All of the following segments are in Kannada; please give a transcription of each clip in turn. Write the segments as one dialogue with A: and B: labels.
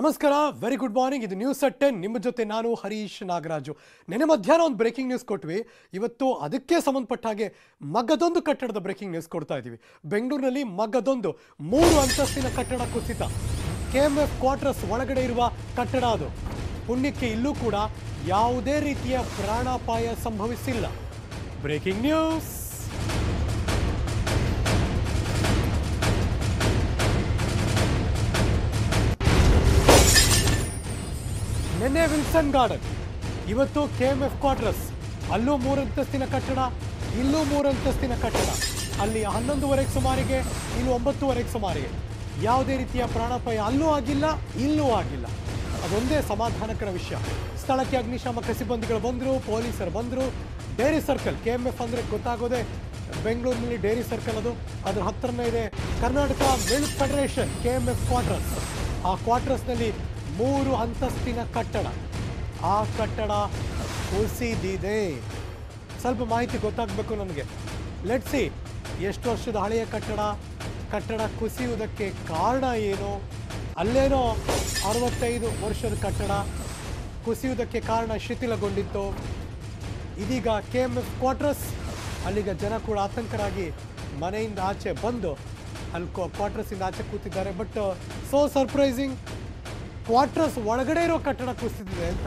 A: ನಮಸ್ಕಾರ ವೆರಿ ಗುಡ್ ಮಾರ್ನಿಂಗ್ ಇದು ನ್ಯೂಸ್ ಅಟ್ ಟೆನ್ ನಿಮ್ಮ ಜೊತೆ ನಾನು ಹರೀಶ್ ನಾಗರಾಜು ನೆನೆ ಮಧ್ಯಾಹ್ನ ಒಂದು ಬ್ರೇಕಿಂಗ್ ನ್ಯೂಸ್ ಕೊಟ್ವಿ ಇವತ್ತು ಅದಕ್ಕೆ ಸಂಬಂಧಪಟ್ಟ ಹಾಗೆ ಮಗದೊಂದು ಕಟ್ಟಡದ ಬ್ರೇಕಿಂಗ್ ನ್ಯೂಸ್ ಕೊಡ್ತಾ ಇದ್ದೀವಿ ಬೆಂಗಳೂರಿನಲ್ಲಿ ಮಗದೊಂದು ಮೂರು ಅಂತಸ್ತಿನ ಕಟ್ಟಡ ಕುಸಿತ ಕೆ ಎಂ ಎಫ್ ಕ್ವಾರ್ಟರ್ಸ್ ಒಳಗಡೆ ಇರುವ ಕಟ್ಟಡ ಅದು ಪುಣ್ಯಕ್ಕೆ ಇಲ್ಲೂ ಕೂಡ ಯಾವುದೇ ರೀತಿಯ ಪ್ರಾಣಾಪಾಯ ಸಂಭವಿಸಿಲ್ಲ ಬ್ರೇಕಿಂಗ್ ನ್ಯೂಸ್ ನಿನ್ನೆ ವಿಲ್ಸನ್ ಗಾರ್ಡನ್ ಇವತ್ತು ಕೆ ಎಂ ಎಫ್ ಕ್ವಾರ್ಟರ್ಸ್ ಅಲ್ಲೂ ಮೂರಂತಸ್ತಿನ ಕಟ್ಟಡ ಇಲ್ಲೂ ಮೂರಂತಸ್ತಿನ ಕಟ್ಟಡ ಅಲ್ಲಿ ಹನ್ನೊಂದುವರೆಗೆ ಸುಮಾರಿಗೆ ಇಲ್ಲಿ ಒಂಬತ್ತುವರೆಗೆ ಸುಮಾರಿಗೆ ಯಾವುದೇ ರೀತಿಯ ಪ್ರಾಣಾಪಾಯ ಅಲ್ಲೂ ಆಗಿಲ್ಲ ಇಲ್ಲೂ ಆಗಿಲ್ಲ ಅದೊಂದೇ ಸಮಾಧಾನಕರ ವಿಷಯ ಸ್ಥಳಕ್ಕೆ ಅಗ್ನಿಶಾಮಕ ಸಿಬ್ಬಂದಿಗಳು ಬಂದರು ಪೊಲೀಸರು ಬಂದರು dairy circle K M F ಅಂದರೆ ಗೊತ್ತಾಗೋದೇ ಬೆಂಗಳೂರಿನಲ್ಲಿ ಡೈರಿ ಸರ್ಕಲ್ ಅದು ಅದ್ರ ಹತ್ರನೇ ಇದೆ Karnataka milk federation K M F quarters ಆ ಕ್ವಾರ್ಟರ್ಸ್ನಲ್ಲಿ ಮೂರು ಅಂತಸ್ತಿನ ಕಟ್ಟಡ ಆ ಕಟ್ಟಡ ಕುಸಿದಿದೆ ಸ್ವಲ್ಪ ಮಾಹಿತಿ ಗೊತ್ತಾಗಬೇಕು ನನಗೆ ಲೆಟ್ಸಿ ಎಷ್ಟು ವರ್ಷದ ಹಳೆಯ ಕಟ್ಟಡ ಕಟ್ಟಡ ಕುಸಿಯುವುದಕ್ಕೆ ಕಾರಣ ಏನು ಅಲ್ಲೇನೋ ಅರವತ್ತೈದು ವರ್ಷದ ಕಟ್ಟಡ ಕುಸಿಯುವುದಕ್ಕೆ ಕಾರಣ ಶಿಥಿಲಗೊಂಡಿತ್ತು ಇದೀಗ ಕೆ ಎಮ್ ಎಫ್ ಕ್ವಾರ್ಟರ್ಸ್ ಅಲ್ಲಿಗ ಜನ ಕೂಡ ಆತಂಕರಾಗಿ ಮನೆಯಿಂದ ಆಚೆ ಬಂದು ಅಲ್ಲಿ ಕ್ವಾರ್ಟರ್ಸಿಂದ ಆಚೆ ಕೂತಿದ್ದಾರೆ ಬಟ್ ಸೋ ಸರ್ಪ್ರೈಸಿಂಗ್ ಕ್ವಾರ್ಟರ್ಸ್ ಒಳಗಡೆ ಇರೋ ಕಟ್ಟಡ ಕುಸಿದಿದೆ ಅಂತ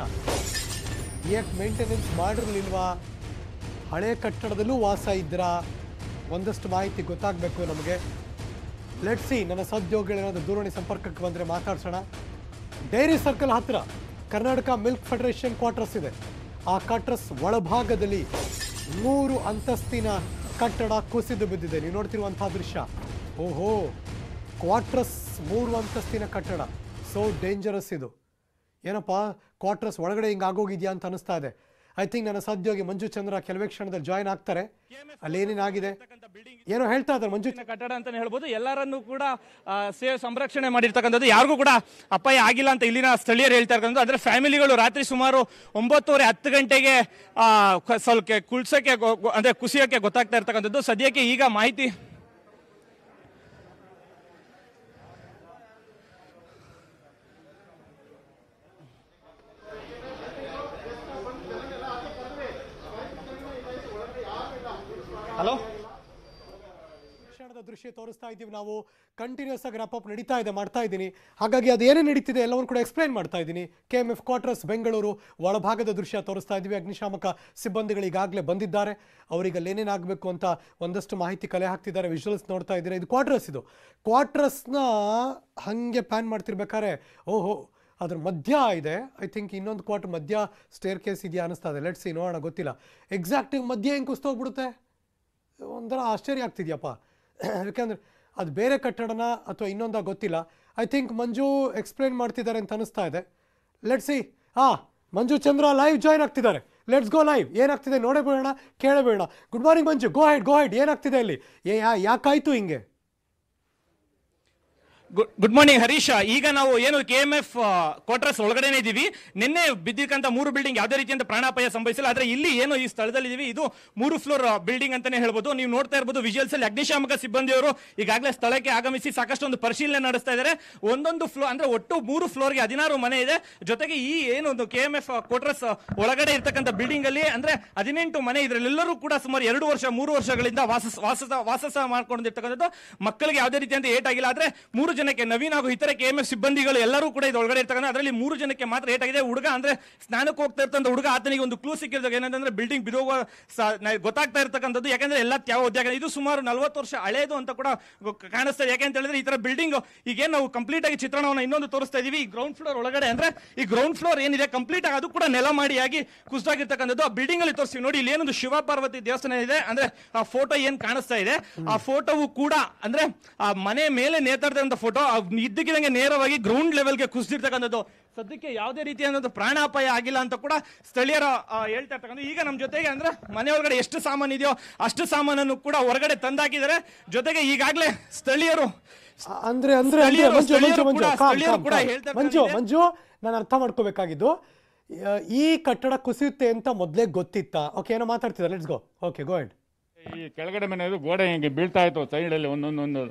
A: ಯಾಕೆ ಮೇಂಟೆನೆನ್ಸ್ ಮಾಡಿರ್ಲಿಲ್ವಾ ಹಳೆ ಕಟ್ಟಡದಲ್ಲೂ ವಾಸ ಇದ್ರಾ ಒಂದಷ್ಟು ಮಾಹಿತಿ ಗೊತ್ತಾಗಬೇಕು ನಮಗೆ ಲೆಟ್ಸಿ ನನ್ನ ಸಹೋದ್ಯೋಗಿಗಳೇನಾದ್ರು ದೂರವಾಣಿ ಸಂಪರ್ಕಕ್ಕೆ ಬಂದರೆ ಮಾತಾಡ್ಸೋಣ ಡೈರಿ ಸರ್ಕಲ್ ಹತ್ರ ಕರ್ನಾಟಕ ಮಿಲ್ಕ್ ಫೆಡರೇಷನ್ ಕ್ವಾರ್ಟರ್ಸ್ ಇದೆ ಆ ಕ್ವಾರ್ಟರ್ಸ್ ಒಳಭಾಗದಲ್ಲಿ ಮೂರು ಅಂತಸ್ತಿನ ಕಟ್ಟಡ ಕುಸಿದು ಬಿದ್ದಿದೆ ನೀವು ನೋಡ್ತಿರುವಂತಹ ದೃಶ್ಯ ಓಹೋ ಕ್ವಾರ್ಟರ್ಸ್ ಮೂರು ಅಂತಸ್ತಿನ ಕಟ್ಟಡ ಸೋ ಡೇಂಜರಸ್ ಇದು ಏನಪ್ಪ ಕ್ವಾರ್ಟರ್ಸ್ ಒಳಗಡೆ ಹಿಂಗೆ ಆಗೋಗಿದ್ಯಾ ಅಂತ ಅನಿಸ್ತಾ ಇದೆ ಐ ಥಿಂಕ್ ನನ್ನ ಸಹೋದ್ಯೋಗಿ ಮಂಜು ಚಂದ್ರ ಕೆಲವೇ ಕ್ಷಣದಲ್ಲಿ ಜಾಯ್ನ್ ಆಗ್ತಾರೆ ಅಲ್ಲಿ ಏನೇನಾಗಿದೆ ಏನೋ ಹೇಳ್ತಾ ಇದ್ದಾರೆ ಮಂಜು
B: ಇನ್ನ ಕಟ್ಟಡ ಅಂತಾನೆ ಹೇಳ್ಬೋದು ಎಲ್ಲರನ್ನೂ ಕೂಡ ಆ, ಸೇವ್ ಸಂರಕ್ಷಣೆ ಮಾಡಿರ್ತಕ್ಕಂಥದ್ದು ಯಾರಿಗೂ ಕೂಡ ಅಪಾಯ ಆಗಿಲ್ಲ ಅಂತ ಇಲ್ಲಿನ ಸ್ಥಳೀಯರು ಹೇಳ್ತಾ ಇರ್ತಕ್ಕಂಥದ್ದು ಅಂದ್ರೆ ಫ್ಯಾಮಿಲಿಗಳು ರಾತ್ರಿ ಸುಮಾರು ಒಂಬತ್ತುವರೆ ಹತ್ತು ಗಂಟೆಗೆ ಆ, ಕ- ಸ್ವಲ್ಪ ಕುಲ್ಸಕ್ಕೆ ಗೊ- ಗೊ- ಅಂದ್ರೆ ಕುಸಿಯಕ್ಕೆ ಗೊತ್ತಾಗ್ತಾ ಇರ್ತಕ್ಕಂಥದ್ದು ಸದ್ಯಕ್ಕೆ ಈಗ ಮಾಹಿತಿ ಹಲೋ
A: ಕ್ಷಣದ ದೃಶ್ಯ ತೋರಿಸ್ತಾ ಇದ್ದೀವಿ ನಾವು ಕಂಟಿನ್ಯೂಸ್ ಆಗಿ ರಪ್ ನಡೀತಾ ಇದೆ ಮಾಡ್ತಾ ಇದ್ದೀನಿ ಹಾಗಾಗಿ ಅದು ಏನೇ ನಡೀತಿದೆ ಎಲ್ಲವನ್ನು ಕೂಡ ಎಕ್ಸ್ಪ್ಲೈನ್ ಮಾಡ್ತಾ ಇದ್ದೀನಿ K M F quarters Bengaluru ಒಳಭಾಗದ ದೃಶ್ಯ ತೋರಿಸ್ತಾ ಇದ್ದೀವಿ ಅಗ್ನಿಶಾಮಕ ಸಿಬ್ಬಂದಿಗಳು ಈಗಾಗಲೇ ಬಂದಿದ್ದಾರೆ ಅವರಿಗೆ ಅಲ್ಲಿ ಏನೇನಾಗಬೇಕು ಅಂತ ಒಂದಷ್ಟು ಮಾಹಿತಿ ಕಲೆ ಹಾಕ್ತಿದ್ದಾರೆ ವಿಜುವಲ್ಸ್ ನೋಡ್ತಾ ಇದ್ದೀರಾ ಇದು ಕ್ವಾರ್ಟರ್ಸ್ ಇದು ಕ್ವಾರ್ಟರ್ಸ್ನ ಹಾಗೆ ಪ್ಯಾನ್ ಮಾಡ್ತಿರ್ಬೇಕಾದ್ರೆ ಓಹೋ ಅದ್ರ ಮಧ್ಯ ಇದೆ ಐ ಥಿಂಕ್ ಇನ್ನೊಂದು ಕ್ವಾರ್ಟರ್ ಮಧ್ಯ ಸ್ಟೇರ್ ಕೇಸ್ ಇದೆಯಾ ಅನಿಸ್ತಾ ಇದೆ ಲೆಟ್ಸಿ ನೋಡೋಣ ಗೊತ್ತಿಲ್ಲ ಎಕ್ಸಾಕ್ಟಿಗೆ ಮಧ್ಯ ಹೆಂಗೆ ಕುಸ್ತೋಗ್ಬಿಡುತ್ತೆ ಒಂಥರ ಆಶ್ಚರ್ಯ ಆಗ್ತಿದ್ಯಪ್ಪ ಯಾಕಂದ್ರೆ ಅದು ಬೇರೆ ಕಟ್ಟಡನ ಅಥವಾ ಇನ್ನೊಂದ ಗೊತ್ತಿಲ್ಲ ಐ ಥಿಂಕ್ ಮಂಜು ಎಕ್ಸ್ಪ್ಲೇನ್ ಮಾಡ್ತಿದ್ದಾರೆ ಅಂತ ಅನಿಸ್ತಾ ಇದೆ ಲೆಟ್ಸ್ ಸಿ ಹಾಂ ಮಂಜು ಚಂದ್ರ ಲೈವ್ ಜಾಯ್ನ್ ಆಗ್ತಿದ್ದಾರೆ ಲೆಟ್ಸ್ ಗೋ ಲೈವ್ ಏನಾಗ್ತಿದೆ ನೋಡೇ ಬಿಡೋಣ ಕೇಳೇ ಬಿಡೋಣ good morning Manju go ahead go ahead ಏನಾಗ್ತಿದೆ ಅಲ್ಲಿ ಏ ಯಾ ಯಾಕಾಯ್ತು ಹಿಂಗೆ
B: ಗುಡ್ ಮಾರ್ನಿಂಗ್ ಹರೀಶ್ ಈಗ ನಾವು ಏನು ಕೆ ಎಂ ಎಫ್ ಕ್ವಾರ್ಟರ್ಸ್ ಒಳಗಡೆನೇ ಇದೀವಿ ನಿನ್ನೆ ಬಿದ್ದಿಕ್ಕಂತ ಮೂರು ಬಿಲ್ಡಿಂಗ್ ಯಾವುದೇ ರೀತಿಯಂತ ಪ್ರಾಣಾಪಾಯ ಸಂಭವಿಸಿಲ್ಲ ಆದ್ರೆ ಇಲ್ಲಿ ಏನು ಈ ಸ್ಥಳದಲ್ಲಿ ಇದೀವಿ ಇದು ಮೂರು ಫ್ಲೋರ್ ಬಿಲ್ಡಿಂಗ್ ಅಂತಾನೆ ಹೇಳ್ಬೋದು ನೀವು ನೋಡ್ತಾ ಇರ್ಬೋದು ವಿಜುವಲ್ಸ್ ಅಲ್ಲಿ ಅಗ್ನಿಶಾಮಕ ಸಿಬ್ಬಂದಿಯವರು ಈಗಾಗಲೇ ಸ್ಥಳಕ್ಕೆ ಆಗಮಿಸಿ ಸಾಕಷ್ಟು ಒಂದು ಪರಿಶೀಲನೆ ನಡೆಸ್ತಾ ಇದ್ದಾರೆ ಒಂದೊಂದು ಫ್ಲೋರ್ ಅಂದ್ರೆ ಒಟ್ಟು ಮೂರು ಫ್ಲೋರ್ಗೆ ಹದಿನಾರು ಮನೆ ಇದೆ ಜೊತೆಗೆ ಈ ಏನು ಒಂದು ಕೆ ಎಂ ಎಫ್ ಕ್ವಾರ್ಟರ್ಸ್ ಒಳಗಡೆ ಇರ್ತಕ್ಕಂಥ ಬಿಲ್ಡಿಂಗ್ ಅಲ್ಲಿ ಅಂದ್ರೆ ಹದಿನೆಂಟು ಮನೆ ಇದರಲ್ಲೆಲ್ಲರೂ ಕೂಡ ಸುಮಾರು ಎರಡು ವರ್ಷ ಮೂರು ವರ್ಷಗಳಿಂದ ವಾಸ ವಾಸ ವಾಸಸ ಮಾಡ್ಕೊಂಡಿರ್ತಕ್ಕಂಥದ್ದು ಮಕ್ಕಳಿಗೆ ಯಾವುದೇ ರೀತಿಯಂತ ಏಟ್ ಆಗಿಲ್ಲ ಆದ್ರೆ ಮೂರು ಜನಕ್ಕೆ ನವೀನ್ ಹಾಗೂ ಇತರೆ ಕೆ ಎಂ ಎಫ್ ಸಿಬ್ಬಂದಿಗಳು ಎಲ್ಲರೂ ಕೂಡ ಇದು ಒಳಗಡೆ ಇರ್ತಕ್ಕಂಥ ಅದರಲ್ಲಿ ಮೂರು ಜನಕ್ಕೆ ಮಾತ್ರ ಏಟ್ ಆಗಿದೆ ಹುಡುಗ ಅಂದ್ರೆ ಸ್ನಾನಕ್ಕೆ ಹೋಗ್ತಾ ಇರ್ತಂತ ಹುಡುಗ ಆತನಿಗೆ ಒಂದು ಕ್ಲೂ ಸಿಕ್ಕಿದಾಗ ಏನಂತಂದ್ರೆ ಬಿಲ್ಡಿಂಗ್ ಬಿದೋಗುವ ಸ- ನ- ಗೊತ್ತಾಗ್ತಾ ಇರ್ತಕ್ಕಂಥದ್ದು ಯಾಕಂದ್ರೆ ಎಲ್ಲ ತ್ಯಾವ ಉದ್ಯೋಗ ಇದು ಸುಮಾರು ನಲವತ್ತು ವರ್ಷ ಹಳೇದು ಅಂತ ಕೂಡ ಗೊ- ಕಾಣಿಸ್ತಾ ಇದೆ ಯಾಕೆ ಹೇಳಿದ್ರೆ ಈ ತರ ಬಿಲ್ಡಿಂಗ್ ಈಗೇನು ನಾವು ಕಂಪ್ಲೀಟ್ ಆಗಿ ಚಿತ್ರಣವನ್ನು ಇನ್ನೊಂದು ತೋರಿಸ್ತಾ ಇದೀವಿ ಈ ಗ್ರೌಂಡ್ ಫ್ಲೋರ್ ಒಳಗಡೆ ಅಂದ್ರೆ ಈ ಗ್ರೌಂಡ್ ಫ್ಲೋರ್ ಏನಿದೆ ಕಂಪ್ಲೀಟ್ ಆಗಿ ಅದು ಕೂಡ ನೆಲ ಮಾಡಿಯಾಗಿ ಕುಸಿದಾಗಿರ್ತಕ್ಕಂಥದ್ದು ಆ ಬಿಲ್ಡಿಂಗ್ ಅಲ್ಲಿ ತೋರಿಸ್ತೀವಿ ನೋಡಿ ಇಲ್ಲಿ ಏನೊಂದು ಶಿವ ಪಾರ್ವತಿ ದೇವಸ್ಥಾನ ಇದೆ ಅಂದ್ರೆ ಆ ಫೋಟೋ ಏನ್ ಕಾಣಿಸ್ತಾ ಇದೆ ಆ ಫೋಟೋವು ಕೂಡ ಅಂದ್ರೆ ಆ ಮನೆ ಮೇಲೆ ನೇತಾಡ್ತಕ್ಕಂಥ ಫೋಟೋ ಇದ್ದಕ್ಕಿದಂಗೆ ನೇರವಾಗಿ ಗ್ರೌಂಡ್ ಲೆವೆಲ್ಗೆ ಕುಸಿದಿರ್ತಕ್ಕಂಥದ್ದು ಸದ್ಯಕ್ಕೆ ಯಾವುದೇ ರೀತಿಯಾದಂಥ ಪ್ರಾಣಾಪಾಯ ಆಗಿಲ್ಲ ಅಂತ ಕೂಡ ಸ್ಥಳೀಯರ ಆ, ಹೇಳ್ತಾ ಇರ್ತಕ್ಕಂಥ ಈಗ ನಮ್ಮ ಜೊತೆಗೆ ಅಂದ್ರೆ ಮನೆ ಒಳಗಡೆ ಎಷ್ಟು ಸಾಮಾನು ಇದೆಯೋ ಅಷ್ಟು ಸಾಮಾನನ್ನು ಕೂಡ ಹೊರಗಡೆ ತಂದಾಕಿದ್ದಾರೆ ಜೊತೆಗೆ ಈಗಾಗಲೇ ಸ್ಥಳೀಯರು
A: ಅ- ಅಂದ್ರೆ ಅಂದ್ರೆ ಅಂದ್ರೆ
B: ಸ್ಥಳೀಯರು-
A: ಮಂಜು ಮಂಜು
B: ಸ್ಥಳೀಯರು
A: ಮಂಜು
B: ಕೂಡ-
A: calm,
B: ಸ್ಥಳೀಯರು
A: calm,
B: ಕೂಡ
A: calm.
B: ಹೇಳ್ತಾ
A: ಮಂಜು
B: ಇರ್ತಾರೆ
A: ಮಂಜು ನಾನು ಅರ್ಥ ಮಾಡ್ಕೋಬೇಕಾಗಿದ್ದು ಆ, ಈ ಕಟ್ಟಡ ಕುಸಿಯುತ್ತೆ ಅಂತ ಮೊದಲೇ ಗೊತ್ತಿತ್ತಾ ಓಕೆ ಏನೋ ಮಾತಾಡ್ತಿದ್ದಾರೆ let's go okay go ahead
C: ಈ ಕೆಳಗಡೆ ಮನೆ ಇದು ಗೋಡೆ ಹಿಂಗೆ ಬೀಳ್ತಾ ಇತ್ತು ಸೈಡಲ್ಲಿ ಒಂದೊಂದೊಂದು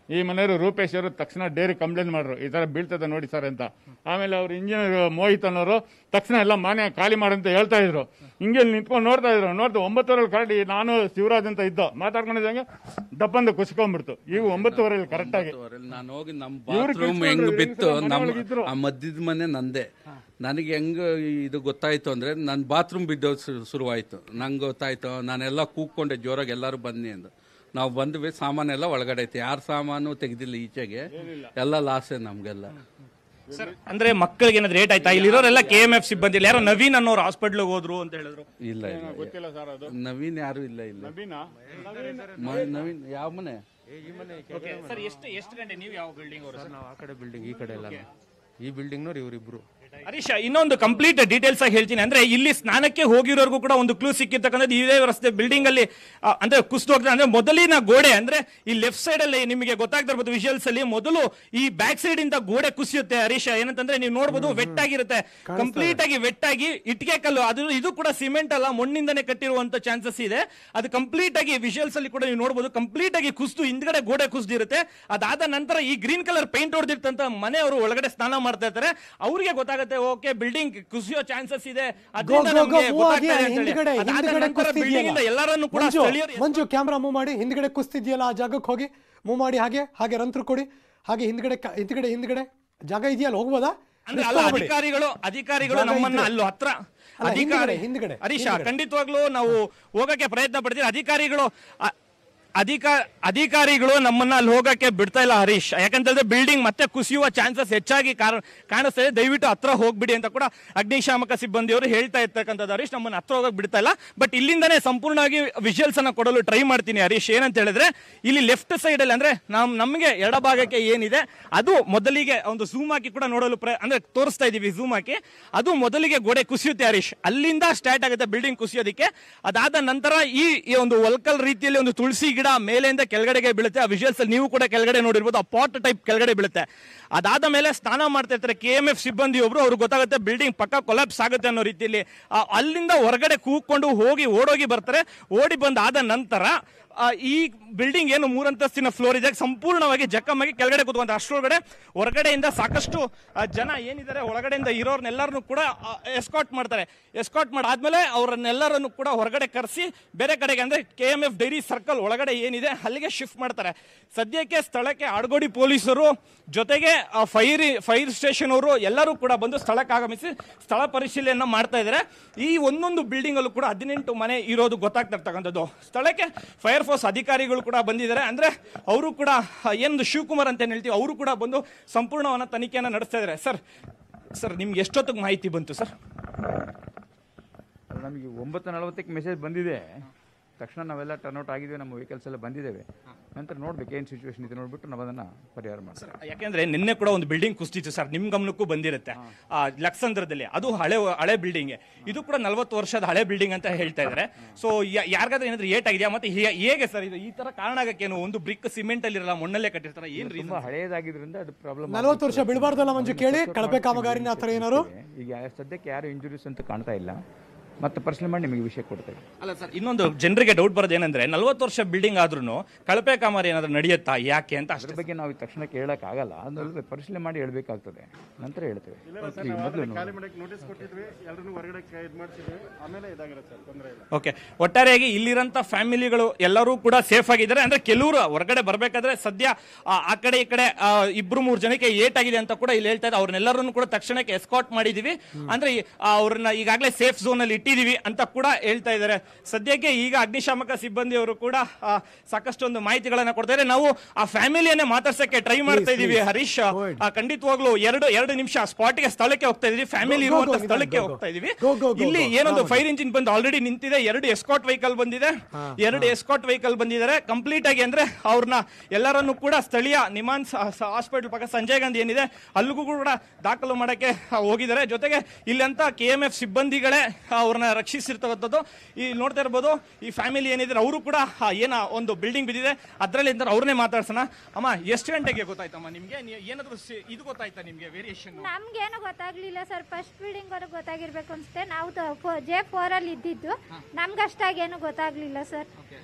C: ಈ ಮನೆಯವರು ರೂಪೇಶ್ ಅವರು ತಕ್ಷಣ ಡೇರಿ ಕಂಪ್ಲೇಂಟ್ ಮಾಡ್ರು ಈ ತರ ಬೀಳ್ತದೆ ನೋಡಿ ಸರ್ ಅಂತ ಆಮೇಲೆ ಅವ್ರು ಇಂಜಿನಿಯರ್ ಮೋಹಿತ್ ಅನ್ನೋರು ತಕ್ಷಣ ಎಲ್ಲ ಮನೆ ಖಾಲಿ ಮಾಡಂತ ಹೇಳ್ತಾ ಇದ್ರು ಹಿಂಗೆ ಇಲ್ಲಿ ನಿಂತ್ಕೊಂಡು ನೋಡ್ತಾ ಇದ್ರು ನೋಡ್ತಾ ಒಂಬತ್ತುವರೆಲಿ ಕರೆಕ್ಟ್ ನಾನು ಶಿವರಾಜ್ ಅಂತ ಇದ್ದೋ ಮಾತಾಡ್ಕೊಂಡಿದ್ದಂಗೆ ದಪ್ಪಂದು ಕುಸ್ಕೊಂಡ್ಬಿಡ್ತು ಈಗ ಒಂಬತ್ತುವರೆಲಿ ಕರೆಕ್ಟ್ ಆಗಿ
D: ಅವರಲ್ಲಿ ನಾನು ಹೋಗಿ ನಮ್ಮ
C: ಇವ್ರು
D: ಬಾತ್ರೂಮ್
C: ಕಿತ್ಕೊಂಡ್ರು,
D: ಹೆಂಗ್
C: ಇವ್ರು
D: ಬಿತ್ತು
C: ಮನೆ
D: ನಮ್ಮ
C: ಒಳಗಿದ್ರು.
D: ಆ ಮಧ್ಯದ ಮನೆ ನಂದೆ ನನಗೆ ಹೆಂಗ್ ಇದು ಗೊತ್ತಾಯ್ತು ಅಂದ್ರೆ ನನ್ನ ಬಾತ್ರೂಮ್ ಬಿದ್ದೋದು ಶು- ಶುರುವಾಯ್ತು ನಂಗೆ ಗೊತ್ತಾಯ್ತು ನಾನೆಲ್ಲ ಕೂಗ್ಕೊಂಡೆ ಜೋರಾಗಿ ಎಲ್ಲರೂ ಬನ್ನಿ ಎಂದು ನಾವು ಬಂದ್ವಿ ಸಾಮಾನೆಲ್ಲ ಒಳಗಡೆ ಐತೆ ಯಾರ ಸಾಮಾನು ತೆಗ್ದಿಲ್ಲ ಈಚೆಗೆ ಎಲ್ಲ ಲಾಸೇ ನಮ್ಗೆಲ್ಲ
B: ಸರ್ ಅಂದ್ರೆ ಮಕ್ಕಳಿಗೆ ಏನಾದ್ರು ರೇಟ್ ಆಯ್ತಾ ಇಲ್ಲಿರೋರೆಲ್ಲ ಕೆ ಎಂ ಎಫ್ ಸಿಬ್ಬಂದಿ ಇಲ್ಲ ಯಾರೋ ನವೀನ್ ಅನ್ನೋರು ಹಾಸ್ಪಿಟ್ಲಿಗೆ ಹೋದ್ರು ಅಂತ ಹೇಳಿದ್ರು
D: ಇಲ್ಲ ಇಲ್ಲ
C: ಗೊತ್ತಿಲ್ಲ ಸರ್ ಅದು
D: ನವೀನ್ ಯಾರು ಇಲ್ಲ ಇಲ್ಲ
C: ನವೀನಾ?
D: ಮ- ನವೀನ್ ಯಾವ ಮನೆ
B: ಸರ್ ಎಷ್ಟು ಎಷ್ಟು ಗಂಟೆ ನೀವು ಯಾವ ಬಿಲ್ಡಿಂಗ್ ಅವರು
E: ನಾವು ಆ ಕಡೆ ಬಿಲ್ಡಿಂಗ್ ಈ ಕಡೆ ಎಲ್ಲ ಈ ಬಿಲ್ಡಿಂಗ್ನವ್ರು ಇವರಿಬ್ರು
B: ಹರೀಶ ಇನ್ನೊಂದು ಕಂಪ್ಲೀಟ್ ಡೀಟೇಲ್ಸ್ ಆಗಿ ಹೇಳ್ತೀನಿ ಅಂದ್ರೆ ಇಲ್ಲಿ ಸ್ನಾನಕ್ಕೆ ಹೋಗಿರೋರ್ಗೂ ಕೂಡ ಒಂದು ಕ್ಲೂ ಸಿಕ್ಕಿರ್ತಕ್ಕಂಥದ್ದು ಇದೇ ರಸ್ತೆ ಬಿಲ್ಡಿಂಗ್ ಅಲ್ಲಿ ಆ, ಅಂದ್ರೆ ಕುಸಿದು ಹೋಗ್ತದೆ ಅಂದ್ರೆ ಮೊದಲಿನ ಗೋಡೆ ಅಂದ್ರೆ ಈ ಲೆಫ್ಟ್ ಸೈಡ್ ಅಲ್ಲಿ ನಿಮಗೆ ಗೊತ್ತಾಗ್ತಿರ್ಬೋದು ವಿಜುವಲ್ಸ್ ಅಲ್ಲಿ ಮೊದಲು ಈ ಬ್ಯಾಕ್ ಸೈಡ್ ಇಂದ ಗೋಡೆ ಕುಸಿಯುತ್ತೆ ಹರೀಶ ಏನಂತಂದ್ರೆ ನೀವು ನೋಡಬಹುದು ವೆಟ್ ಆಗಿರುತ್ತೆ ಕಂಪ್ಲೀಟ್ ಆಗಿ ವೆಟ್ ಆಗಿ ಇಟ್ಟಿಗೆ ಕಲ್ಲು ಅದು ಇದು ಕೂಡ ಸಿಮೆಂಟ್ ಅಲ್ಲ ಮಣ್ಣಿಂದನೇ ಕಟ್ಟಿರುವಂತ ಚಾನ್ಸಸ್ ಇದೆ ಅದು ಕಂಪ್ಲೀಟ್ ಆಗಿ ವಿಜುವಲ್ಸ್ ಅಲ್ಲಿ ಕೂಡ ನೀವು ನೋಡಬಹುದು ಕಂಪ್ಲೀಟ್ ಆಗಿ ಕುಸಿದು ಹಿಂದ್ಗಡೆ ಗೋಡೆ ಕುಸಿದಿರುತ್ತೆ ಅದಾದ ನಂತರ ಈ ಗ್ರೀನ್ ಕಲರ್ ಪೇಂಟ್ ಹೊಡೆದಿರ್ತಂತ ಮನೆಯವರು ಒಳಗಡೆ ಸ್ನಾನ ಮಾಡ್ತಾ ಇರ್ತಾರೆ ಅವರಿಗೆ ಗೊತ್ತಾಗುತ್ತೆ ಓಕೆ ಬಿಲ್ಡಿಂಗ್ ಕುಸಿಯೋ ಚಾನ್ಸಸ್ ಇದೆ
A: ಗೋ
B: ಅದ್ರಿಂದ
A: ಗೋ ಗೋ
B: ನಮ್ಗೆ
A: ಮೂವ್ ಆಗಿ
B: ಗೊತ್ತಾಗ್ತಾ ಇದೆ ಅಂತ ಹೇಳಿ.
A: ಹಿಂದ್ಗಡೆ
B: ಅದಾದ
A: ಹಿಂದ್ಗಡೆ
B: ನಂತರ building ಇಂದ ಎಲ್ಲರನ್ನು ಕೂಡ
A: ಮಂಜು
B: ಸ್ಥಳೀಯರು
A: ಮಂಜು ಕ್ಯಾಮ್ರಾ ಮೂವ್ ಮಾಡಿ ಹಿಂದ್ಗಡೆ ಕುಸ್ತಿದ್ಯಲ್ಲ ಆ ಜಾಗಕ್ಕೆ ಹೋಗಿ ಮೂವ್ ಮಾಡಿ ಹಾಗೆ ಹಾಗೆ ರಂತ್ರ ಕೊಡಿ ಹಾಗೆ ಹಿಂದ್ಗಡೆ ಕ- ಹಿಂದ್ಗಡೆ ಹಿಂದ್ಗಡೆ ಜಾಗ ಇದೆಯಲ್ಲ ಹೋಗ್ಬೋದಾ
B: ಅಂದ್ರೆ
A: Risk
B: ಅಲ್ಲ
A: ತಗೋಬೇಡಿ.
B: ಅಧಿಕಾರಿಗಳು ಅಧಿಕಾರಿಗಳು
A: ಜಾಗ
B: ನಮ್ಮನ್ನ
A: ಇದ್ರೆ.
B: ಅಲ್ಲೂ ಹತ್ರ
A: ಅಲ್ಲ,
B: ಅಧಿಕಾರಿ
A: ಹಿಂದ್ಗಡೆ, ಹಿಂದ್ಗಡೆ,
B: ಹರೀಶ
A: ಹಿಂದ್ಗಡೆ.
B: ಖಂಡಿತವಾಗ್ಲೂ ನಾವು ಹೋಗಕ್ಕೆ ಪ್ರಯತ್ನ ಪಡ್ತೀವಿ ಅಧಿಕಾರಿಗಳು ಅ- ಅಧಿಕ ಅಧಿಕಾರಿಗಳು ನಮ್ಮನ್ನ ಅಲ್ಲಿ ಹೋಗಕ್ಕೆ ಬಿಡ್ತಾ ಇಲ್ಲ ಹರೀಶ್ ಯಾಕಂತಂದ್ರೆ ಬಿಲ್ಡಿಂಗ್ ಮತ್ತೆ ಕುಸಿಯುವ ಚಾನ್ಸಸ್ ಹೆಚ್ಚಾಗಿ ಕಾರಣ ಕಾಣಿಸ್ತಾ ಇದೆ ದಯವಿಟ್ಟು ಹತ್ರ ಹೋಗ್ಬಿಡಿ ಅಂತ ಕೂಡ ಅಗ್ನಿಶಾಮಕ ಸಿಬ್ಬಂದಿಯವರು ಹೇಳ್ತಾ ಇರ್ತಕ್ಕಂಥದ್ದು ಹರೀಶ್ ನಮ್ಮನ್ನ ಹತ್ರ ಹೋಗಕ್ಕೆ ಬಿಡ್ತಾ ಇಲ್ಲ ಬಟ್ ಇಲ್ಲಿಂದನೇ ಸಂಪೂರ್ಣವಾಗಿ ವಿಜುವಲ್ಸ್ ಅನ್ನ ಕೊಡಲು ಟ್ರೈ ಮಾಡ್ತೀನಿ ಹರೀಶ್ ಏನಂತ ಹೇಳಿದ್ರೆ ಇಲ್ಲಿ ಲೆಫ್ಟ್ ಸೈಡ್ ಅಲ್ಲಿ ಅಂದ್ರೆ ನಮ್ ನಮಗೆ ಎಡಭಾಗಕ್ಕೆ ಏನಿದೆ ಅದು ಮೊದಲಿಗೆ ಒಂದು ಝೂಮ್ ಹಾಕಿ ಕೂಡ ನೋಡಲು ಪ್ರ ಅಂದ್ರೆ ತೋರಿಸ್ತಾ ಇದೀವಿ ಝೂಮ್ ಹಾಕಿ ಅದು ಮೊದಲಿಗೆ ಗೋಡೆ ಕುಸಿಯುತ್ತೆ ಹರೀಶ್ ಅಲ್ಲಿಂದ ಸ್ಟಾರ್ಟ್ ಆಗುತ್ತೆ ಬಿಲ್ಡಿಂಗ್ ಕುಸಿಯೋದಕ್ಕೆ ಅದಾದ ನಂತರ ಈ ಈ ಒಂದು ಒಲ್ಕಲ್ ರೀತಿಯಲ್ಲಿ ಒಂದು ತುಳಸಿ ಗಿಡ ಮೇಲೆಯಿಂದ ಕೆಳಗಡೆಗೆ ಬೀಳುತ್ತೆ ಆ ವಿಜುವಲ್ಸ್ ಅಲ್ಲಿ ನೀವು ಕೂಡ ಕೆಳಗಡೆ ನೋಡಿರ್ಬೋದು ಆ ಪಾಟ್ ಟೈಪ್ ಕೆಳಗಡೆ ಬೀಳುತ್ತೆ ಅದಾದ ಮೇಲೆ ಸ್ನಾನ ಮಾಡ್ತಾ ಇರ್ತಾರೆ ಕೆ ಎಂ ಎಫ್ ಸಿಬ್ಬಂದಿ ಒಬ್ರು ಅವ್ರಿಗೆ ಗೊತ್ತಾಗುತ್ತೆ ಬಿಲ್ಡಿಂಗ್ ಪಕ್ಕ ಕೊಲಾಪ್ಸ್ ಆಗುತ್ತೆ ಅನ್ನೋ ರೀತಿಯಲ್ಲಿ ಆ, ಅಲ್ಲಿಂದ ಹೊರಗಡೆ ಕೂಗ್ಕೊಂಡು ಹೋಗಿ ಓಡೋಗಿ ಬರ್ತಾರೆ ಓಡಿ ಬಂದಾದ ನಂತರ ಆ, ಈ ಬಿಲ್ಡಿಂಗ್ ಏನು ಮೂರಂತಸ್ತಿನ ಫ್ಲೋರ್ ಇದೆ ಸಂಪೂರ್ಣವಾಗಿ ಜಖಮಾಗಿ ಕೆಳಗಡೆ ಕೂತ್ಕೊಂತ ಅಷ್ಟರೊಳಗಡೆ ಹೊರಗಡೆಯಿಂದ ಸಾಕಷ್ಟು ಆ, ಜನ ಏನಿದ್ದಾರೆ ಒಳಗಡೆಯಿಂದ ಇರೋರ್ನೆಲ್ಲರನ್ನು ಕೂಡ ಎಸ್ಕಾಟ್ ಮಾಡ್ತಾರೆ ಎಸ್ಕಾಟ್ ಮಾಡಾದ್ಮೇಲೆ ಅವರನ್ನೆಲ್ಲರನ್ನು ಕೂಡ ಹೊರಗಡೆ ಕರೆಸಿ ಬೇರೆ ಕಡೆಗೆ ಅಂದ್ರೆ K M F dairy circle ಒಳಗಡೆ ಏನಿದೆ ಅಲ್ಲಿಗೆ ಶಿಫ್ಟ್ ಮಾಡ್ತಾರೆ ಸದ್ಯಕ್ಕೆ ಸ್ಥಳಕ್ಕೆ ಆಡ್ಗೋಡಿ ಪೊಲೀಸರು ಜೊತೆಗೆ ಫೈರ್ ಫೈರ್ ಸ್ಟೇಷನ್ ಅವರು ಎಲ್ಲರೂ ಕೂಡ ಬಂದು ಸ್ಥಳಕ್ಕೆ ಆಗಮಿಸಿ ಸ್ಥಳ ಪರಿಶೀಲನೆ ಮಾಡ್ತಾ ಇದ್ದಾರೆ ಈ ಒಂದೊಂದು ಬಿಲ್ಡಿಂಗ್ ಅಲ್ಲೂ ಕೂಡ ಹದಿನೆಂಟು ಮನೆ ಇರೋದು ಗೊತ್ತಾಗ್ತಾ ಇರ್ತಕ್ಕಂಥದ್ದು ಸ್ಥಳಕ್ಕೆ ಫೈರ್ ಫೋರ್ಸ್ ಅಧಿಕಾರಿಗಳು ಕೂಡ ಬಂದಿದ್ದಾರೆ ಅಂದ್ರೆ ಅವರು ಕೂಡ ಆ, ಏನೊಂದು ಶಿವಕುಮಾರ್ ಅಂತ ಏನ್ ಹೇಳ್ತೀವಿ ಅವರು ಕೂಡ ಬಂದು ಸಂಪೂರ್ಣವನ್ನ ತನಿಖೆಯನ್ನ ನಡೆಸ್ತಾ ಇದ್ದಾರೆ ಸರ್ ಸರ್ ನಿಮ್ಗೆ ಎಷ್ಟೊತ್ತಿಗೆ ಮಾಹಿತಿ ಬಂತು ಸರ್
E: ನಮಗೆ ಒಂಬತ್ತು ನಲವತ್ತಕ್ಕೆ ಮೆಸೇಜ್ ಬಂದಿದೆ ತಕ್ಷಣ ನಾವೆಲ್ಲ ಟರ್ನ್ಔಟ್ ಆಗಿದ್ದೀವಿ ನಮ್ಮ ವೆಹಿಕಲ್ಸ್ ಎಲ್ಲ ಬಂದಿದ್ದೇವೆ ನಂತರ ನೋಡ್ಬೇಕು ಏನು ಸಿಚುವೇಶನ್ ಇದೆ ನೋಡ್ಬಿಟ್ಟು ನಾವು ಅದನ್ನು ಪರಿಹಾರ ಮಾಡ್ತೀವಿ
B: ಯಾಕೆಂದ್ರೆ ನಿನ್ನೆ ಕೂಡ ಒಂದು ಬಿಲ್ಡಿಂಗ್ ಕುಸ್ತಿತ್ತು ಸರ್ ನಿಮ್ ಗಮನಕ್ಕೂ ಬಂದಿರುತ್ತೆ ಆ ಲಕ್ಸಂದ್ರದಲ್ಲಿ ಅದು ಹಳೆ ಹಳೆ ಬಿಲ್ಡಿಂಗ್ ಇದು ಕೂಡ ನಲವತ್ತು ವರ್ಷದ ಹಳೆ ಬಿಲ್ಡಿಂಗ್ ಅಂತ ಹೇಳ್ತಾ ಇದ್ದಾರೆ ಸೊ ಯಾರಿಗಾದ್ರೂ ಏನಾದ್ರು ಏಟ್ ಆಗಿದೆಯಾ ಮತ್ತೆ ಹೇ- ಹೇಗೆ ಸರ್ ಇದು ಈ ತರ ಕಾರಣ ಆಗಕ್ಕೇನು ಒಂದು ಬ್ರಿಕ್ ಸಿಮೆಂಟ್ ಅಲ್ಲಿ ಇರಲ್ಲ ಮಣ್ಣಲ್ಲೇ ಕಟ್ಟಿರ್ತಾರೆ ಏನ್ ರೀಸನ್
E: ತುಂಬ ಹಳೆಯದಾಗಿದ್ರಿಂದ ಅದು ಪ್ರಾಬ್ಲಮ್
A: ನಲವತ್ತು ವರ್ಷ ಬಿಡಬಾರ್ದಲ್ಲ ಮಂಜು ಕೇಳಿ ಕಳಪೆ ಕಾಮಗಾರಿನ ಆ ಥರ ಏನಾರು
E: ಈಗ ಸದ್ಯಕ್ಕೆ ಯಾರು ಇಂಜುರೀಸ್ ಅಂತ ಕಾಣ್ತಾ ಇಲ್ಲ ಮತ್ತೆ ಪರ್ಸನಲ್ ಮಾಡಿ ನಿಮಗೆ ವಿಷಯ ಕೊಡ್ತೇವೆ
B: ಅಲ್ಲ ಸರ್ ಇನ್ನೊಂದು ಜನರಿಗೆ ಡೌಟ್ ಬರೋದು ಏನಂದ್ರೆ ನಲವತ್ತು ವರ್ಷ ಬಿಲ್ಡಿಂಗ್ ಆದ್ರೂ ಕಳಪೆ ಕಾಮಗಾರಿ ಏನಾದ್ರು ನಡೆಯುತ್ತಾ ಯಾಕೆ ಅಂತ ಅಷ್ಟೇ
E: ಅದ್ರ ಬಗ್ಗೆ ನಾವು ತಕ್ಷಣ ಕೇಳೋಕ್ಕಾಗಲ್ಲ ಅದನ್ನ ಪರಿಶೀಲನೆ ಮಾಡಿ ಹೇಳ್ಬೇಕಾಗ್ತದೆ ನಂತರ ಹೇಳ್ತೇವೆ ಈಗ ಮೊದಲು
C: ಖಾಲಿ ಮಾಡಕ್ಕೆ ನೋಟಿಸ್ ಕೊಟ್ಟಿದ್ವಿ ಎಲ್ಲರನ್ನೂ ಹೊರಗಡೆ ಇದು ಮಾಡ್ಸಿದ್ವಿ ಆಮೇಲೆ ಇದಾಗಿರುತ್ತೆ ಸರ್ ತೊಂದರೆ ಇಲ್ಲ
B: ಓಕೆ ಒಟ್ಟಾರೆಯಾಗಿ ಇಲ್ಲಿರಂತ ಫ್ಯಾಮಿಲಿಗಳು ಎಲ್ಲರೂ ಕೂಡ ಸೇಫ್ ಆಗಿದ್ದಾರೆ ಅಂದ್ರೆ ಕೆಲವರು ಹೊರಗಡೆ ಬರ್ಬೇಕಾದ್ರೆ ಸದ್ಯ ಆ, ಆ ಕಡೆ ಈ ಕಡೆ ಆ, ಇಬ್ರು ಮೂರು ಜನಕ್ಕೆ ಏಟ್ ಆಗಿದೆ ಅಂತ ಕೂಡ ಇಲ್ಲಿ ಹೇಳ್ತಾ ಇದ್ದಾರೆ ಅವ್ರನ್ನೆಲ್ಲರನ್ನು ಕೂಡ ತಕ್ಷಣಕ್ಕೆ ಎಸ್ಕಾಟ್ ಮಾಡಿದೀವಿ ಅಂದ್ರೆ ಈ- ಆ, ಅವ್ರನ್ನ ಈಗಾಗಲೇ ಸೇಫ್ ಝೋನ್ ಅಲ್ಲಿ ಇಟ್ಟಿದೀವಿ ಅಂತ ಕೂಡ ಹೇಳ್ತಾ ಇದ್ದಾರೆ ಸದ್ಯಕ್ಕೆ ಈಗ ಅಗ್ನಿಶಾಮಕ ಸಿಬ್ಬಂದಿಯವರು ಕೂಡ ಆ, ಸಾಕಷ್ಟು ಒಂದು ಮಾಹಿತಿಗಳನ್ನ ಕೊಡ್ತಾರೆ ನಾವು ಆ ಫ್ಯಾಮಿಲಿಯನ್ನೇ ಮಾತಾಡ್ಸಕ್ಕೆ ಟ್ರೈ ಮಾಡ್ತಾ ಇದೀವಿ ಹರೀಶ್ ಆ, ಖಂಡಿತವಾಗ್ಲೂ ಎರಡು ಎರಡು ನಿಮಿಷ ಸ್ಪಾಟ್ಗೆ ಸ್ಥಳಕ್ಕೆ ಹೋಗ್ತಾ ಇದೀವಿ ಫ್ಯಾಮಿಲಿ
A: Go, go,
B: ಇರುವಂತ
A: go,
B: ಸ್ಥಳಕ್ಕೆ
A: go, go.
B: ಹೋಗ್ತಾ ಇದೀವಿ
A: Go, go, go,
B: ಇಲ್ಲಿ
A: go.
B: ಏನೊಂದು
A: ಹಾ,
B: ಫೈರ್ ಇಂಜಿನ್ ಬಂದು ಆಲ್ರೆಡಿ ನಿಂತಿದೆ ಎರಡು ಎಸ್ಕಾಟ್ ವೆಹಿಕಲ್ ಬಂದಿದೆ ಎರಡು ಎಸ್ಕಾಟ್ ವೆಹಿಕಲ್ ಬಂದಿದ್ದಾರೆ ಕಂಪ್ಲೀಟ್ ಆಗಿ ಅಂದ್ರೆ ಅವ್ರನ್ನ ಎಲ್ಲರನ್ನು ಕೂಡ ಸ್ಥಳೀಯ ನಿಮಾನ್ಸ್ ಹಾಸ್ಪಿಟಲ್ ಪಕ್ಕ ಸಂಜಯ್ ಗಾಂಧಿ ಏನಿದೆ ಅಲ್ಲಿಗೂ ಕೂಡ ದಾಖಲು ಮಾಡಕ್ಕೆ ಆ, ಹೋಗಿದ್ದಾರೆ ಜೊತೆಗೆ ಇಲ್ಲಂತ ಕೆ ಎಂ ಎಫ್ ಸಿಬ್ಬಂದಿಗಳೇ ಅವ್ರನ್ನ ರಕ್ಷಿಸಿರ್ತಕ್ಕಂಥದ್ದು ಈ ನೋಡ್ತಾ ಇರ್ಬೋದು ಈ ಫ್ಯಾಮಿಲಿ ಏನಿದ್ರೆ ಅವರು ಕೂಡ ಆ, ಏನ ಒಂದು ಬಿಲ್ಡಿಂಗ್ ಬಿದ್ದಿದೆ ಅದರಲ್ಲಿ ಅಂತ ಅವ್ರನ್ನೇ ಮಾತಾಡ್ಸೋಣ ಅಮ್ಮ ಎಷ್ಟು ಗಂಟೆಗೆ ಗೊತ್ತಾಯ್ತಮ್ಮ ನಿಮ್ಗೆ ನೀ- ಏನಾದ್ರು ಸಿ- ಇದು ಗೊತ್ತಾಯ್ತಾ ನಿಮ್ಗೆ ವೇರಿಯೇಷನ್
F: ನಮ್ಗೇನು ಗೊತ್ತಾಗ್ಲಿಲ್ಲ ಸರ್ ಫಸ್ಟ್ ಬಿಲ್ಡಿಂಗ್ ಅವ್ರಿಗೆ ಗೊತ್ತಾಗಿರ್ಬೇಕು ಅನ್ಸುತ್ತೆ ನಾವು ಜೆ ಫೋರ್ ಅಲ್ಲಿ ಇದ್ದಿದ್ದು ನಮ್ಗೆ ಅಷ್ಟಾಗಿ ಏನು ಗೊತ್ತಾಗ್ಲಿಲ್ಲ ಸರ್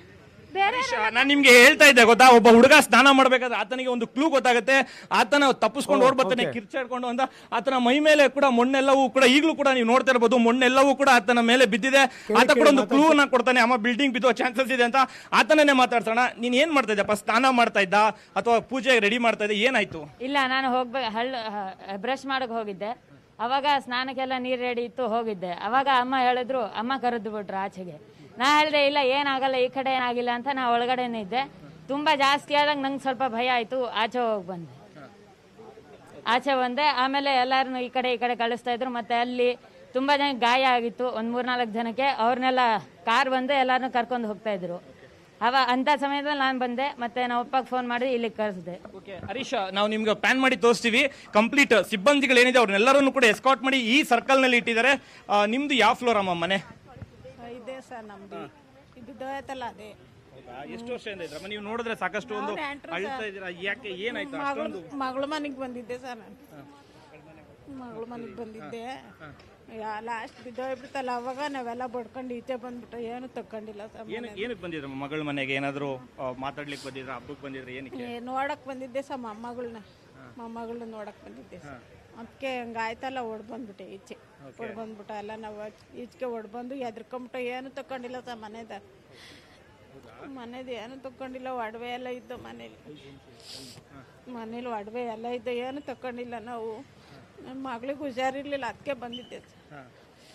F: ಬೇರೆ
B: ನಾನು ನಿಮ್ಗೆ ಹೇಳ್ತಾ ಇದ್ದೆ ಗೊತ್ತಾ ಒಬ್ಬ ಹುಡುಗ ಸ್ನಾನ ಮಾಡ್ಬೇಕಾದ್ರೆ ಆತನಿಗೆ ಒಂದು ಕ್ಲೂ ಗೊತ್ತಾಗುತ್ತೆ ಆತನ ತಪ್ಪಿಸ್ಕೊಂಡು ಓಡ್ ಬರ್ತಾನೆ ಕಿರ್ಚಾಡ್ಕೊಂಡು ಅಂತ ಆತನ ಮೈ ಮೇಲೆ ಕೂಡ ಮಣ್ಣೆಲ್ಲವೂ ಕೂಡ ಈಗಲೂ ಕೂಡ ನೀವು ನೋಡ್ತಾ ಇರ್ಬೋದು ಮಣ್ಣೆಲ್ಲವೂ ಕೂಡ ಆತನ ಮೇಲೆ ಬಿದ್ದಿದೆ ಆತ ಕೂಡ ಒಂದು ಕ್ಲೂ ನ ಕೊಡ್ತಾನೆ ಅಮ್ಮ ಬಿಲ್ಡಿಂಗ್ ಬಿದ್ದೋ ಚಾನ್ಸಸ್ ಇದೆ ಅಂತ ಆತನೇ ಮಾತಾಡ್ಸೋಣ ನೀನ್ ಏನ್ ಮಾಡ್ತಾ ಇದ್ದಪ್ಪ ಸ್ನಾನ ಮಾಡ್ತಾ ಇದ್ದ ಅಥವಾ ಪೂಜೆಗೆ ರೆಡಿ ಮಾಡ್ತಾ ಇದ್ದ ಏನಾಯ್ತು
G: ಇಲ್ಲ ನಾನು ಹೋಗ್ಬೇಕು ಹಳ್ಳ ಬ್ರಷ್ ಮಾಡಕ್ ಹೋಗಿದ್ದೆ ಅವಾಗ ಸ್ನಾನಕ್ಕೆಲ್ಲ ನೀರು ರೆಡಿ ಇತ್ತು ಹೋಗಿದ್ದೆ ಅವಾಗ ಅಮ್ಮ ಹೇಳಿದ್ರು ಅಮ್ಮ ಕರೆದು ಬಿಟ್ರು ಆಚೆಗೆ ನಾ ಹೇಳಿದೆ ಇಲ್ಲ ಏನಾಗಲ್ಲ ಈ ಕಡೆ ಏನಾಗಿಲ್ಲ ಅಂತ ನಾ ಒಳಗಡೆನೇ ಇದ್ದೆ ತುಂಬಾ ಜಾಸ್ತಿ ಆದಾಗ ನಂಗೆ ಸ್ವಲ್ಪ ಭಯ ಆಯ್ತು ಆಚೆ ಹೋಗಿ ಬಂದೆ ಆಚೆ ಬಂದೆ ಆಮೇಲೆ ಎಲ್ಲಾರನ್ನು ಈ ಕಡೆ ಈ ಕಡೆ ಕಳಿಸ್ತಾ ಇದ್ರು ಮತ್ತೆ ಅಲ್ಲಿ ತುಂಬಾ ಜನ ಗಾಯ ಆಗಿತ್ತು ಒಂದ್ ಮೂರ್ನಾಲ್ಕು ಜನಕ್ಕೆ ಅವ್ರನ್ನೆಲ್ಲ ಕಾರ್ ಬಂದು ಎಲ್ಲಾರನ್ನೂ ಕರ್ಕೊಂಡು ಹೋಗ್ತಾ ಇದ್ರು ಅವ ಅಂತ ಸಮಯದಲ್ಲಿ ನಾನು ಬಂದೆ ಮತ್ತೆ ನಮ್ಮ ಅಪ್ಪಗೆ ಫೋನ್ ಮಾಡಿ ಇಲ್ಲಿಗೆ ಕಳಿಸಿದೆ
B: ಓಕೆ ಹರೀಶ್ ನಾವು ನಿಮ್ಗೆ ಪ್ಯಾನ್ ಮಾಡಿ ತೋರಿಸ್ತೀವಿ ಕಂಪ್ಲೀಟ್ ಸಿಬ್ಬಂದಿಗಳು ಏನಿದೆ ಅವ್ರನ್ನೆಲ್ಲರನ್ನು ಕೂಡ ಎಸ್ಕಾಟ್ ಮಾಡಿ ಈ ಸರ್ಕಲ್ ನಲ್ಲಿ ಇಟ್ಟಿದ್ದಾರೆ ಆ, ನಿಮ್ದು ಯಾವ ಫ್ಲೋರ್ ಅಮ್ಮ ಮನೆ
H: ಇದೆ ಸರ್ ನಮ್ದು ಇದು ದೋಯತಲ್ಲ ಅದೇ
B: ಎಷ್ಟು ವರ್ಷದಿಂದ ಇದ್ರಮ್ಮ ನೀವು ನೋಡಿದ್ರೆ ಸಾಕಷ್ಟು ಒಂದು
H: ಅವ್ರು ನೆಂಟ್ರು
B: ಅಳ್ತಾ ಇದ್ದೀರಾ ಯಾಕೆ ಏನಾಯ್ತು
H: ಮಗಳು
B: ಅಷ್ಟೊಂದು
H: ಮಗಳ ಮನೆಗೆ ಬಂದಿದ್ದೆ ಸರ್ ನಾನು ಮಗಳ ಮನೆಗೆ ಬಂದಿದ್ದೆ ಲಾಸ್ಟ್ ಬಿದ್ದೋಗ್ಬಿಡ್ತಲ್ಲ ಅವಾಗ ನಾವೆಲ್ಲ ಬಡ್ಕೊಂಡು ಈಚೆ ಬಂದ್ಬಿಟ್ಟು ಏನು ತಕೊಂಡಿಲ್ಲ ಸರ್
B: ಏನು ಏನಕ್ಕೆ ಬಂದಿದ್ರಮ್ಮ ಮಗಳ ಮನೆಗೆ ಏನಾದ್ರು ಆ, ಮಾತಾಡ್ಲಿಕ್ಕೆ ಬಂದಿದ್ರ ಹಬ್ಬಕ್ಕೆ ಬಂದಿದ್ರೆ ಏನಕ್ಕೆ
H: ಏ, ನೋಡಕ್ ಬಂದಿದ್ದೆ ಸರ್ ಮೊಮ್ಮಗಳನ್ನ ಮೊಮ್ಮಗಳನ್ನ ನೋಡಕ್ ಬಂದಿದ್ದೆ ಸರ್ ಅದಕ್ಕೆ ಹಂಗಾಯ್ತಲ್ಲ ಹೊಡ್ ಬಂದ್ಬಿಟ್ಟೆ ಈಚೆ ಹೊಡ್ ಬಂದ್ಬಿಟ್ಟು ಎಲ್ಲ ನಾವು ಈಚೆಗೆ ಹೊಡ್ ಬಂದು ಎದ್ರಕೊಂಬಿಟ್ಟು ಏನು ತಕೊಂಡಿಲ್ಲ ಸರ್ ಮನೆದ ಮನೇದು ಏನು ತಕೊಂಡಿಲ್ಲ ಒಡವೆ ಎಲ್ಲ ಇದ್ದು ಮನೇಲಿ ಮನೇಲಿ ಒಡವೆ ಎಲ್ಲ ಇದ್ದು ಏನು ತಕೊಂಡಿಲ್ಲ ನಾವು ನನ್ನ ಮಗಳಿಗೆ ಹುಷಾರಿರ್ಲಿಲ್ಲ ಅದಕ್ಕೆ ಬಂದಿದ್ದೆ ಸರ್.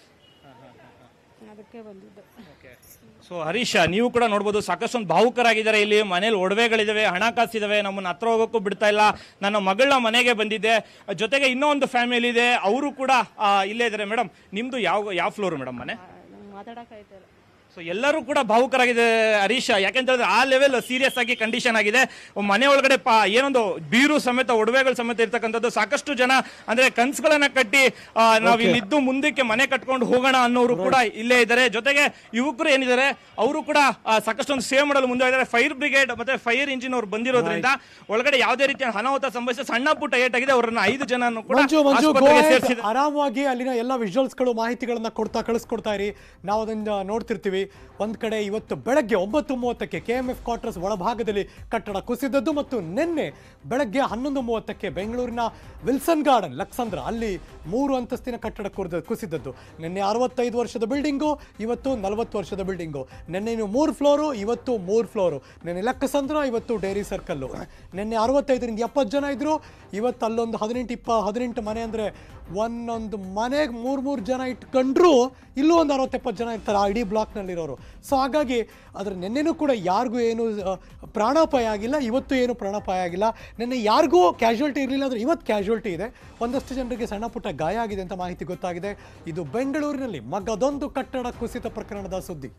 H: ಅದಕ್ಕೆ ಬಂದಿದ್ದು
B: ಸೊ ಹರೀಶ್ ನೀವು ಕೂಡ ನೋಡ್ಬೋದು ಸಾಕಷ್ಟು ಒಂದು ಭಾವುಕರಾಗಿದ್ದಾರೆ ಇಲ್ಲಿ ಮನೇಲಿ ಒಡವೆಗಳಿದಾವೆ ಹಣಕಾಸಿದಾವೆ ನಮ್ಮನ್ನ ಹತ್ರ ಹೋಗೋಕ್ಕೂ ಬಿಡ್ತಾ ಇಲ್ಲ ನನ್ನ ಮಗಳ ಮನೆಗೆ ಬಂದಿದ್ದೆ ಜೊತೆಗೆ ಇನ್ನೂ ಒಂದು ಫ್ಯಾಮಿಲಿ ಇದೆ ಅವರು ಕೂಡ ಆ, ಇಲ್ಲೇ ಇದ್ದಾರೆ ಮೇಡಮ್ ನಿಮ್ದು ಯಾವ ಯಾವ ಫ್ಲೋರ್ ಮೇಡಮ್ ಮನೆ
H: ನಂಗೆ ಮಾತಾಡೋಕ್ಕಾಯ್ತಲ್ಲ
B: ಸೊ ಎಲ್ಲರೂ ಕೂಡ ಭಾವುಕರಾಗಿದೆ ಹರೀಶ್ ಯಾಕೆಂತಂದ್ರೆ ಆ ಲೆವೆಲ್ ಸೀರಿಯಸ್ ಆಗಿ ಕಂಡೀಷನ್ ಆಗಿದೆ ಒಂದ್ ಮನೆ ಒಳಗಡೆ ಪಾ ಏನೊಂದು ಬೀರು ಸಮೇತ ಒಡವೆಗಳು ಸಮೇತ ಇರ್ತಕ್ಕಂಥದ್ದು ಸಾಕಷ್ಟು ಜನ ಅಂದ್ರೆ ಕನ್ಸುಗಳನ್ನ ಕಟ್ಟಿ ಆ, ನಾವ್ ಇಲ್ಲಿದ್ದು ಮುಂದಕ್ಕೆ ಮನೆ ಕಟ್ಕೊಂಡು ಹೋಗೋಣ ಅನ್ನೋರು ಕೂಡ ಇಲ್ಲೇ ಇದ್ದಾರೆ ಜೊತೆಗೆ ಯುವಕರು ಏನಿದ್ದಾರೆ ಅವರು ಕೂಡ ಆ, ಸಾಕಷ್ಟು ಒಂದು ಸೇವ್ ಮಾಡಲು ಮುಂದೆ ಇದ್ದಾರೆ ಫೈರ್ ಬ್ರಿಗೇಡ್ ಮತ್ತೆ ಫೈರ್ ಇಂಜಿನ್ ಅವ್ರು ಬಂದಿರೋದ್ರಿಂದ ಒಳಗಡೆ ಯಾವುದೇ ರೀತಿಯ ಅನಾಹುತ ಸಂಭವಿಸಿ ಸಣ್ಣ ಪುಟ್ಟ ಏಟಾಗಿದೆ ಅವರನ್ನ ಐದು ಜನ ಕೂಡ
A: ಮಂಜು ಮಂಜು go
B: ಆಸ್ಪತ್ರೆಗೆ
A: ahead.
B: ಸೇರಿಸಿದೆ
A: ಆರಾಮವಾಗಿ ಅಲ್ಲಿನ ಎಲ್ಲ ವಿಜುವಲ್ಸ್ಗಳು ಮಾಹಿತಿಗಳನ್ನ ಕೊಡ್ತಾ ಕಳಿಸ್ಕೊಡ್ತಾ ಇರಿ ನಾವು ಅದನ್ನ ನೋಡ್ತಿರ್ತೀವಿ ಒಂದ್ ಕಡೆ ಇವತ್ತು ಬೆಳಗ್ಗೆ ಒಂಬತ್ತು ಮೂವತ್ತಕ್ಕೆ ಕೆ ಎಂ ಎಫ್ ಕ್ವಾರ್ಟರ್ಸ್ ಒಳಭಾಗದಲ್ಲಿ ಕಟ್ಟಡ ಕುಸಿದದ್ದು ಮತ್ತು ನಿನ್ನೆ ಬೆಳಗ್ಗೆ ಹನ್ನೊಂದು ಮೂವತ್ತಕ್ಕೆ ಬೆಂಗಳೂರಿನ ವಿಲ್ಸನ್ ಗಾರ್ಡನ್ ಲಕ್ಸಂದ್ರ ಅಲ್ಲಿ ಮೂರು ಅಂತಸ್ತಿನ ಕಟ್ಟಡ ಕುರಿದ ಕುಸಿದದ್ದು ನಿನ್ನೆ ಅರವತ್ತೈದು ವರ್ಷದ ಬಿಲ್ಡಿಂಗು ಇವತ್ತು ನಲವತ್ತು ವರ್ಷದ ಬಿಲ್ಡಿಂಗು ನಿನ್ನೆ ನೀವು ಮೂರು ಫ್ಲೋರು ಇವತ್ತು ಮೂರು ಫ್ಲೋರು ನಿನ್ನೆ ಲಕ್ಕಸಂದ್ರ ಇವತ್ತು ಡೈರಿ ಸರ್ಕಲ್ಲು ನಿನ್ನೆ ಅರವತ್ತೈದರಿಂದ ಎಪ್ಪತ್ತು ಜನ ಇದ್ರು ಇವತ್ತು ಅಲ್ಲೊಂದು ಹದಿನೆಂಟು ಇಪ್ಪ ಹದಿನೆಂಟು ಮನೆ ಅಂದರೆ ಒಂದೊಂದು ಮನೆಗೆ ಮೂರು ಮೂರು ಜನ ಇಟ್ಕೊಂಡ್ರು ಇಲ್ಲೂ ಒಂದು ಅರವತ್ತೆಪ್ಪತ್ತು ಜನ ಇರ್ತಾರೆ ಆ ಇಡೀ ಬ್ಲಾಕ್ನಲ್ಲಿರೋರು ಸೊ ಹಾಗಾಗಿ ಅದ್ರ ನಿನ್ನೆನೂ ಕೂಡ ಯಾರಿಗೂ ಏನು ಆ, ಪ್ರಾಣಾಪಾಯ ಆಗಿಲ್ಲ ಇವತ್ತು ಏನು ಪ್ರಾಣಾಪಾಯ ಆಗಿಲ್ಲ ನಿನ್ನೆ ಯಾರಿಗೂ ಕ್ಯಾಶುಯಾಲಿಟಿ ಇರಲಿಲ್ಲ ಅಂದರೆ ಇವತ್ತು ಕ್ಯಾಶುಯಾಲಿಟಿ ಇದೆ ಒಂದಷ್ಟು ಜನರಿಗೆ ಸಣ್ಣ ಪುಟ್ಟ ಗಾಯ ಆಗಿದೆ ಅಂತ ಮಾಹಿತಿ ಗೊತ್ತಾಗಿದೆ ಇದು ಬೆಂಗಳೂರಿನಲ್ಲಿ ಮಗದೊಂದು ಕಟ್ಟಡ ಕುಸಿತ ಪ್ರಕರಣದ ಸುದ್ದಿ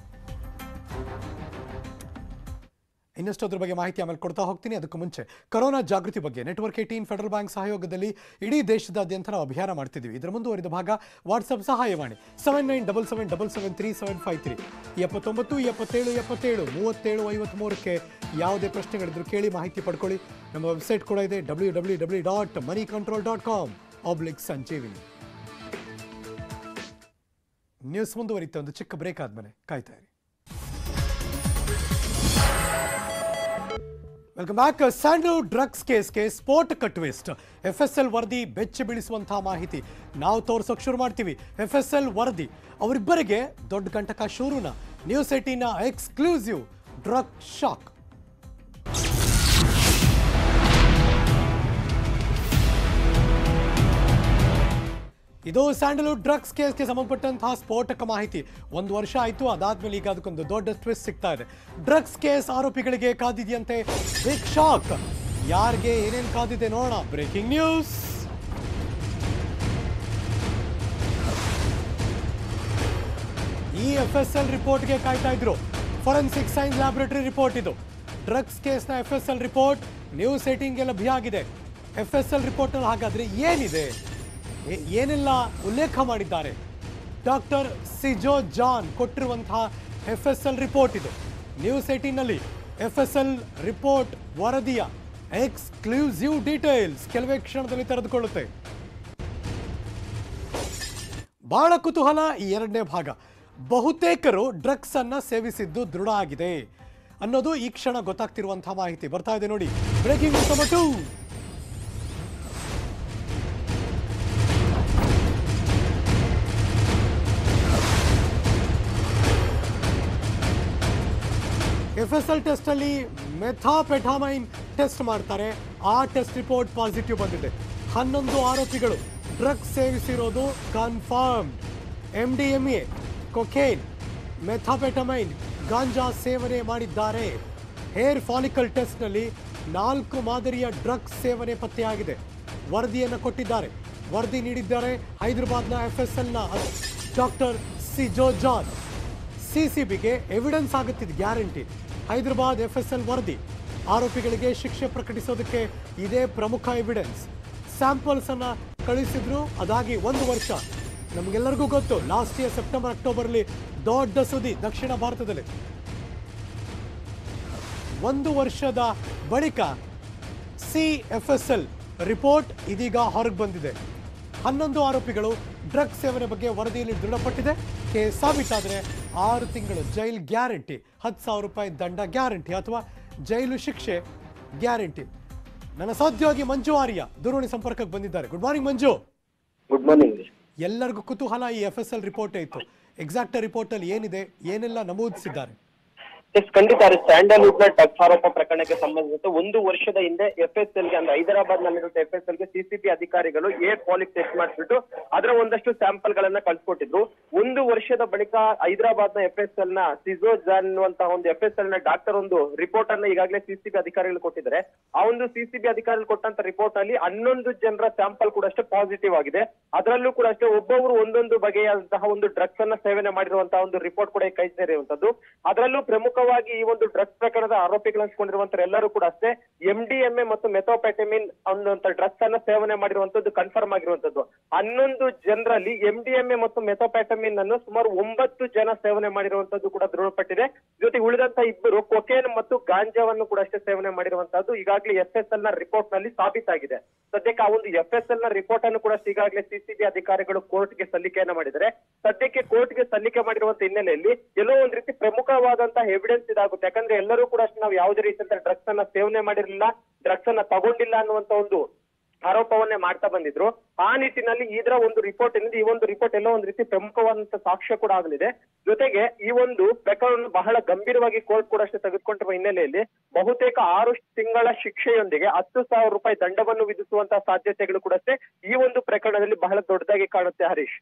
A: ಇನ್ನಷ್ಟು ಅದ್ರ ಬಗ್ಗೆ ಮಾಹಿತಿ ಆಮೇಲೆ ಕೊಡ್ತಾ ಹೋಗ್ತೀನಿ ಅದಕ್ಕೂ ಮುಂಚೆ ಕೊರೋನಾ ಜಾಗೃತಿ ಬಗ್ಗೆ ನೆಟ್ವರ್ಕ್ ಏಟೀನ್ ಫೆಡರಲ್ ಬ್ಯಾಂಕ್ ಸಹಯೋಗದಲ್ಲಿ ಇಡೀ ದೇಶದಾದ್ಯಂತ ನಾವು ಅಭಿಯಾನ ಮಾಡ್ತಿದ್ದೀವಿ ಇದರ ಮುಂದುವರಿದ ಭಾಗ ವಾಟ್ಸಪ್ ಸಹಾಯವಾಣಿ seven nine double seven double seven three seven five three ಎಪ್ಪತ್ತೊಂಬತ್ತು ಎಪ್ಪತ್ತೇಳು ಎಪ್ಪತ್ತೇಳು ಮೂವತ್ತೇಳು ಐವತ್ತ್ಮೂರಕ್ಕೆ ಯಾವುದೇ ಪ್ರಶ್ನೆಗಳಿದ್ರು ಕೇಳಿ ಮಾಹಿತಿ ಪಡ್ಕೊಳ್ಳಿ ನಮ್ಮ ವೆಬ್ಸೈಟ್ ಕೂಡ ಇದೆ W W W dot money control dot com oblique Sanjeevini news ಮುಂದುವರಿತ ಒಂದು ಚಿಕ್ಕ ಬ್ರೇಕ್ ಆದ್ಮೇಲೆ ಕಾಯ್ತಾ ಇರಿ ವೆಲ್ಕಮ್ ಬ್ಯಾಕ್ ಸ್ಯಾಂಡಲ್ವುಡ್ ಡ್ರಗ್ಸ್ ಕೇಸ್ಗೆ ಸ್ಫೋಟಕ ಟ್ವಿಸ್ಟ್ ಎಫ್ ಎಸ್ ಎಲ್ ವರದಿ ಬೆಚ್ಚಿ ಬೀಳಿಸುವಂತಹ ಮಾಹಿತಿ ನಾವು ತೋರ್ಸೋಕೆ ಶುರು ಮಾಡ್ತೀವಿ ಎಫ್ ಎಸ್ ಎಲ್ ವರದಿ ಅವರಿಬ್ಬರಿಗೆ ದೊಡ್ಡ ಕಂಟಕ ಶುರುನ ನ್ಯೂಸ್ ಏಟೀನ ಎಕ್ಸ್ಕ್ಲೂಸಿವ್ ಡ್ರಗ್ ಶಾಕ್ ಇದು ಸ್ಯಾಂಡಲ್ವುಡ್ ಡ್ರಗ್ಸ್ ಕೇಸ್ಗೆ ಸಂಬಂಧಪಟ್ಟಂತಹ ಸ್ಫೋಟಕ ಮಾಹಿತಿ ಒಂದು ವರ್ಷ ಆಯಿತು ಅದಾದ್ಮೇಲೆ ಈಗ ಅದಕ್ಕೊಂದು ದೊಡ್ಡ ಟ್ವಿಸ್ಟ್ ಸಿಗ್ತಾ ಇದೆ ಡ್ರಗ್ಸ್ ಕೇಸ್ ಆರೋಪಿಗಳಿಗೆ ಕಾದಿದೆಯಂತೆ ಬಿಗ್ ಶಾಕ್ ಯಾರಿಗೆ ಏನೇನು ಕಾದಿದೆ ನೋಡೋಣ ಬ್ರೇಕಿಂಗ್ ನ್ಯೂಸ್ ಈ ಎಫ್ ಎಸ್ ಎಲ್ ರಿಪೋರ್ಟ್ಗೆ ಕಾಯ್ತಾ ಇದ್ರು ಫೊರೆನ್ಸಿಕ್ ಸೈನ್ಸ್ ಲ್ಯಾಬೊರೇಟರಿ ರಿಪೋರ್ಟ್ ಇದು ಡ್ರಗ್ಸ್ ಕೇಸ್ನ F S L report news ಏಟಿಂಗ್ಗೆ ಲಭ್ಯ ಆಗಿದೆ ಎಫ್ ಎಸ್ ಎಲ್ ರಿಪೋರ್ಟ್ನಲ್ಲಿ ಹಾಗಾದ್ರೆ ಏನಿದೆ ಏ- ಏನೆಲ್ಲ ಉಲ್ಲೇಖ ಮಾಡಿದ್ದಾರೆ ಡಾಕ್ಟರ್ ಸಿಜೋ ಜಾನ್ ಕೊಟ್ಟಿರುವಂತಹ ಎಫ್ ಎಸ್ ಎಲ್ ರಿಪೋರ್ಟ್ ಇದು ನ್ಯೂಸ್ ಏಟೀನಲ್ಲಿ ಎಫ್ ಎಸ್ ಎಲ್ ರಿಪೋರ್ಟ್ ವರದಿಯ ಎಕ್ಸ್ಕ್ಲೂಸಿವ್ ಡೀಟೇಲ್ಸ್ ಕೆಲವೇ ಕ್ಷಣದಲ್ಲಿ ತೆರೆದುಕೊಳ್ಳುತ್ತೆ ಬಹಳ ಕುತೂಹಲ ಈ ಎರಡನೇ ಭಾಗ ಬಹುತೇಕರು ಡ್ರಗ್ಸ್ ಅನ್ನ ಸೇವಿಸಿದ್ದು ದೃಢ ಆಗಿದೆ ಅನ್ನೋದು ಈ ಕ್ಷಣ ಗೊತ್ತಾಗ್ತಿರುವಂತಹ ಮಾಹಿತಿ ಬರ್ತಾ ಇದೆ ನೋಡಿ breaking number two F S L test ಅಲ್ಲಿ ಮೆಥಾಪೆಟಾಮೈನ್ ಟೆಸ್ಟ್ ಮಾಡ್ತಾರೆ ಆ ಟೆಸ್ಟ್ ರಿಪೋರ್ಟ್ ಪಾಸಿಟಿವ್ ಬಂದಿದೆ ಹನ್ನೊಂದು ಆರೋಪಿಗಳು ಡ್ರಗ್ಸ್ ಸೇವಿಸಿರೋದು confirm M D M A cocaine methamphetamine ganja ಸೇವನೆ ಮಾಡಿದ್ದಾರೆ ಹೇರ್ ಫಾಲಿಕಲ್ ಟೆಸ್ಟ್ನಲ್ಲಿ ನಾಲ್ಕು ಮಾದರಿಯ ಡ್ರಗ್ಸ್ ಸೇವನೆ ಪತ್ತೆಯಾಗಿದೆ ವರದಿಯನ್ನು ಕೊಟ್ಟಿದ್ದಾರೆ ವರದಿ ನೀಡಿದ್ದಾರೆ ಹೈದರಾಬಾದ್ನ ಎಫ್ ಎಸ್ ಎಲ್ನ ಡಾಕ್ಟರ್ ಸಿಜೋ ಜಾನ್ ಸಿಸಿಬಿಗೆ ಎವಿಡೆನ್ಸ್ ಆಗುತ್ತಿದೆ guarantee Hyderabad F S L ವರದಿ ಆರೋಪಿಗಳಿಗೆ ಶಿಕ್ಷೆ ಪ್ರಕಟಿಸೋದಕ್ಕೆ ಇದೇ ಪ್ರಮುಖ ಎವಿಡೆನ್ಸ್ ಸ್ಯಾಂಪಲ್ಸ್ ಅನ್ನ ಕಳಿಸಿದ್ರು ಅದಾಗಿ ಒಂದು ವರ್ಷ ನಮಗೆಲ್ಲರಿಗೂ ಗೊತ್ತು ಲಾಸ್ಟ್ ಇಯರ್ ಸೆಪ್ಟೆಂಬರ್ ಅಕ್ಟೋಬರ್ಲಿ ದೊಡ್ಡ ಸುದ್ದಿ ದಕ್ಷಿಣ ಭಾರತದಲ್ಲಿ ಒಂದು ವರ್ಷದ ಬಳಿಕ C F S L report ಇದೀಗ ಹೊರಗೆ ಬಂದಿದೆ ಹನ್ನೊಂದು ಆರೋಪಿಗಳು ಡ್ರಗ್ ಸೇವನೆ ಬಗ್ಗೆ ವರದಿಯಲ್ಲಿ ದೃಢಪಟ್ಟಿದೆ ಕೇಸ್ ಸಾಬೀತಾದರೆ ಆರು ತಿಂಗಳು ಜೈಲ್ ಗ್ಯಾರಂಟಿ ಹತ್ತು ಸಾವಿರ ರೂಪಾಯಿ ದಂಡ ಗ್ಯಾರಂಟಿ ಅಥವಾ ಜೈಲು ಶಿಕ್ಷೆ ಗ್ಯಾರಂಟಿ ನನ್ನ ಸಹೋದ್ಯೋಗಿ ಮಂಜು ಆರ್ಯ ದೂರವಾಣಿ ಸಂಪರ್ಕಕ್ಕೆ ಬಂದಿದ್ದಾರೆ good morning Manju
I: good morning
A: ಎಲ್ಲರಿಗೂ ಕುತೂಹಲ ಈ ಎಫ್ ಎಸ್ ಎಲ್ ರಿಪೋರ್ಟ್ ಇತ್ತು ಎಕ್ಸಾಕ್ಟ್ ರಿಪೋರ್ಟ್ ಅಲ್ಲಿ ಏನಿದೆ ಏನೆಲ್ಲ ನಮೂದಿಸಿದ್ದಾರೆ
I: ಎಸ್ ಖಂಡಿತ ಅದು ಸ್ಯಾಂಡಲ್ವುಡ್ ನ ಡ್ರಗ್ಸ್ ಆರೋಪ ಪ್ರಕರಣಕ್ಕೆ ಸಂಬಂಧಿಸಿದಂತೆ ಒಂದು ವರ್ಷದ ಹಿಂದೆ ಎಫ್ ಎಸ್ ಎಲ್ ಗೆ ಅಂದ್ರೆ ಹೈದರಾಬಾದ್ ನಲ್ಲಿರುವ ಎಫ್ ಎಸ್ ಎಲ್ ಗೆ ಸಿಸಿಬಿ ಅಧಿಕಾರಿಗಳು ಏರ್ ಪಾಲಿಕ್ ಟೆಸ್ಟ್ ಮಾಡಿಸ್ಬಿಟ್ಟು ಅದರ ಒಂದಷ್ಟು ಸ್ಯಾಂಪಲ್ ಗಳನ್ನ ಕಳ್ಸಿಕೊಟ್ಟಿದ್ರು ಒಂದು ವರ್ಷದ ಬಳಿಕ ಹೈದರಾಬಾದ್ ನ ಎಫ್ ಎಸ್ ಎಲ್ ನ ಸಿಜೋಜಾನ್ ಅನ್ನುವಂತಹ ಒಂದು ಎಫ್ ಎಸ್ ಎಲ್ ನ ಡಾಕ್ಟರ್ ಒಂದು ರಿಪೋರ್ಟ್ ಅನ್ನ ಈಗಾಗಲೇ ಸಿಸಿಬಿ ಅಧಿಕಾರಿಗಳು ಕೊಟ್ಟಿದ್ದಾರೆ ಆ ಒಂದು ಸಿಸಿಬಿ ಅಧಿಕಾರಿಗಳು ಕೊಟ್ಟಂತ ರಿಪೋರ್ಟ್ ಅಲ್ಲಿ ಹನ್ನೊಂದು ಜನರ ಸ್ಯಾಂಪಲ್ ಕೂಡ ಅಷ್ಟೇ ಪಾಸಿಟಿವ್ ಆಗಿದೆ ಅದರಲ್ಲೂ ಕೂಡ ಅಷ್ಟೇ ಒಬ್ಬೊಬ್ರು ಒಂದೊಂದು ಬಗೆಯಾದಂತಹ ಒಂದು ಡ್ರಗ್ಸ್ ಅನ್ನ ಸೇವನೆ ಮಾಡಿರುವಂತಹ ಒಂದು ರಿಪೋರ್ಟ್ ಕೂಡ ಕೈ ಸೇರಿರುವಂತದ್ದು ಅದರಲ್ಲೂ ಪ್ರಮುಖವಾಗಿ ಈ ಒಂದು ಡ್ರಗ್ಸ್ ಪ್ರಕರಣದ ಆರೋಪಿಗಳನ್ಸ್ಕೊಂಡಿರುವಂತ ಎಲ್ಲರೂ ಕೂಡ ಅಷ್ಟೇ ಎಂ ಡಿ ಎಂ ಎ ಮತ್ತು ಮೆಥೋಪೆಟಮಿನ್ ಅನ್ನುವಂತ ಡ್ರಗ್ಸ್ ಅನ್ನ ಸೇವನೆ ಮಾಡಿರುವಂತದ್ದು ಕನ್ಫರ್ಮ್ ಆಗಿರುವಂತದ್ದು ಹನ್ನೊಂದು ಜನರಲ್ಲಿ ಎಂ ಡಿ ಎಂ ಎ ಮತ್ತು ಮೆಥೋಪೆಟಮಿನ್ ಅನ್ನು ಸುಮಾರು ಒಂಬತ್ತು ಜನ ಸೇವನೆ ಮಾಡಿರುವಂತದ್ದು ಕೂಡ ದೃಢಪಟ್ಟಿದೆ ಜೊತೆ ಉಳಿದಂತ ಇಬ್ಬರು ಕೊಕೇನ್ ಮತ್ತು ಗಾಂಜಾವನ್ನು ಕೂಡ ಅಷ್ಟೇ ಸೇವನೆ ಮಾಡಿರುವಂತದ್ದು ಈಗಾಗಲೇ ಎಫ್ ಎಸ್ ಎಲ್ ನ ರಿಪೋರ್ಟ್ ನಲ್ಲಿ ಸಾಬೀತಾಗಿದೆ ಸದ್ಯಕ್ಕೆ ಆ ಒಂದು ಎಫ್ ಎಸ್ ಎಲ್ ನ ರಿಪೋರ್ಟ್ ಅನ್ನು ಕೂಡ ಅಷ್ಟೇ ಈಗಾಗಲೇ ಸಿಸಿಬಿ ಅಧಿಕಾರಿಗಳು ಕೋರ್ಟ್ಗೆ ಸಲ್ಲಿಕೆಯನ್ನ ಮಾಡಿದ್ದಾರೆ ಸದ್ಯಕ್ಕೆ ಕೋರ್ಟ್ಗೆ ಸಲ್ಲಿಕೆ ಮಾಡಿರುವಂತ ಹಿನ್ನೆಲೆಯಲ್ಲಿ ಎಲ್ಲೋ ಒಂದ್ ರೀತಿ ಪ್ರಮುಖವಾದಂತಹ ಎವಿಡೆನ್ಸ್ ಇದಾಗುತ್ತೆ ಯಾಕಂದ್ರೆ ಎಲ್ಲರೂ ಕೂಡ ಅಷ್ಟೇ ನಾವು ಯಾವುದೇ ರೀತಿಯಂತ ಡ್ರಗ್ಸ್ ಅನ್ನ ಸೇವನೆ ಮಾಡಿರಲಿಲ್ಲ ಡ್ರಗ್ಸ್ ಅನ್ನ ತಗೊಂಡಿಲ್ಲ ಅನ್ನುವಂತ ಒಂದು ಆರೋಪವನ್ನೇ ಮಾಡ್ತಾ ಬಂದಿದ್ರು ಆ ನಿಟ್ಟಿನಲ್ಲಿ ಇದರ ಒಂದು ರಿಪೋರ್ಟ್ ಏನಿದೆ ಈ ಒಂದು ರಿಪೋರ್ಟ್ ಎಲ್ಲೋ ಒಂದು ರೀತಿ ಪ್ರಮುಖವಾದಂತ ಸಾಕ್ಷ್ಯ ಕೂಡ ಆಗಲಿದೆ ಜೊತೆಗೆ ಈ ಒಂದು ಪ್ರಕರಣವನ್ನು ಬಹಳ ಗಂಭೀರವಾಗಿ ಕೋರ್ಟ್ ಕೂಡ ಅಷ್ಟೇ ತೆಗೆದುಕೊಂಡಿರುವ ಹಿನ್ನೆಲೆಯಲ್ಲಿ ಬಹುತೇಕ ಆರು ತಿಂಗಳ ಶಿಕ್ಷೆಯೊಂದಿಗೆ ಹತ್ತು ಸಾವಿರ ರೂಪಾಯಿ ದಂಡವನ್ನು ವಿಧಿಸುವಂತಹ ಸಾಧ್ಯತೆಗಳು ಕೂಡ ಅಷ್ಟೇ ಈ ಒಂದು ಪ್ರಕರಣದಲ್ಲಿ ಬಹಳ ದೊಡ್ಡದಾಗಿ ಕಾಣುತ್ತೆ ಹರೀಶ್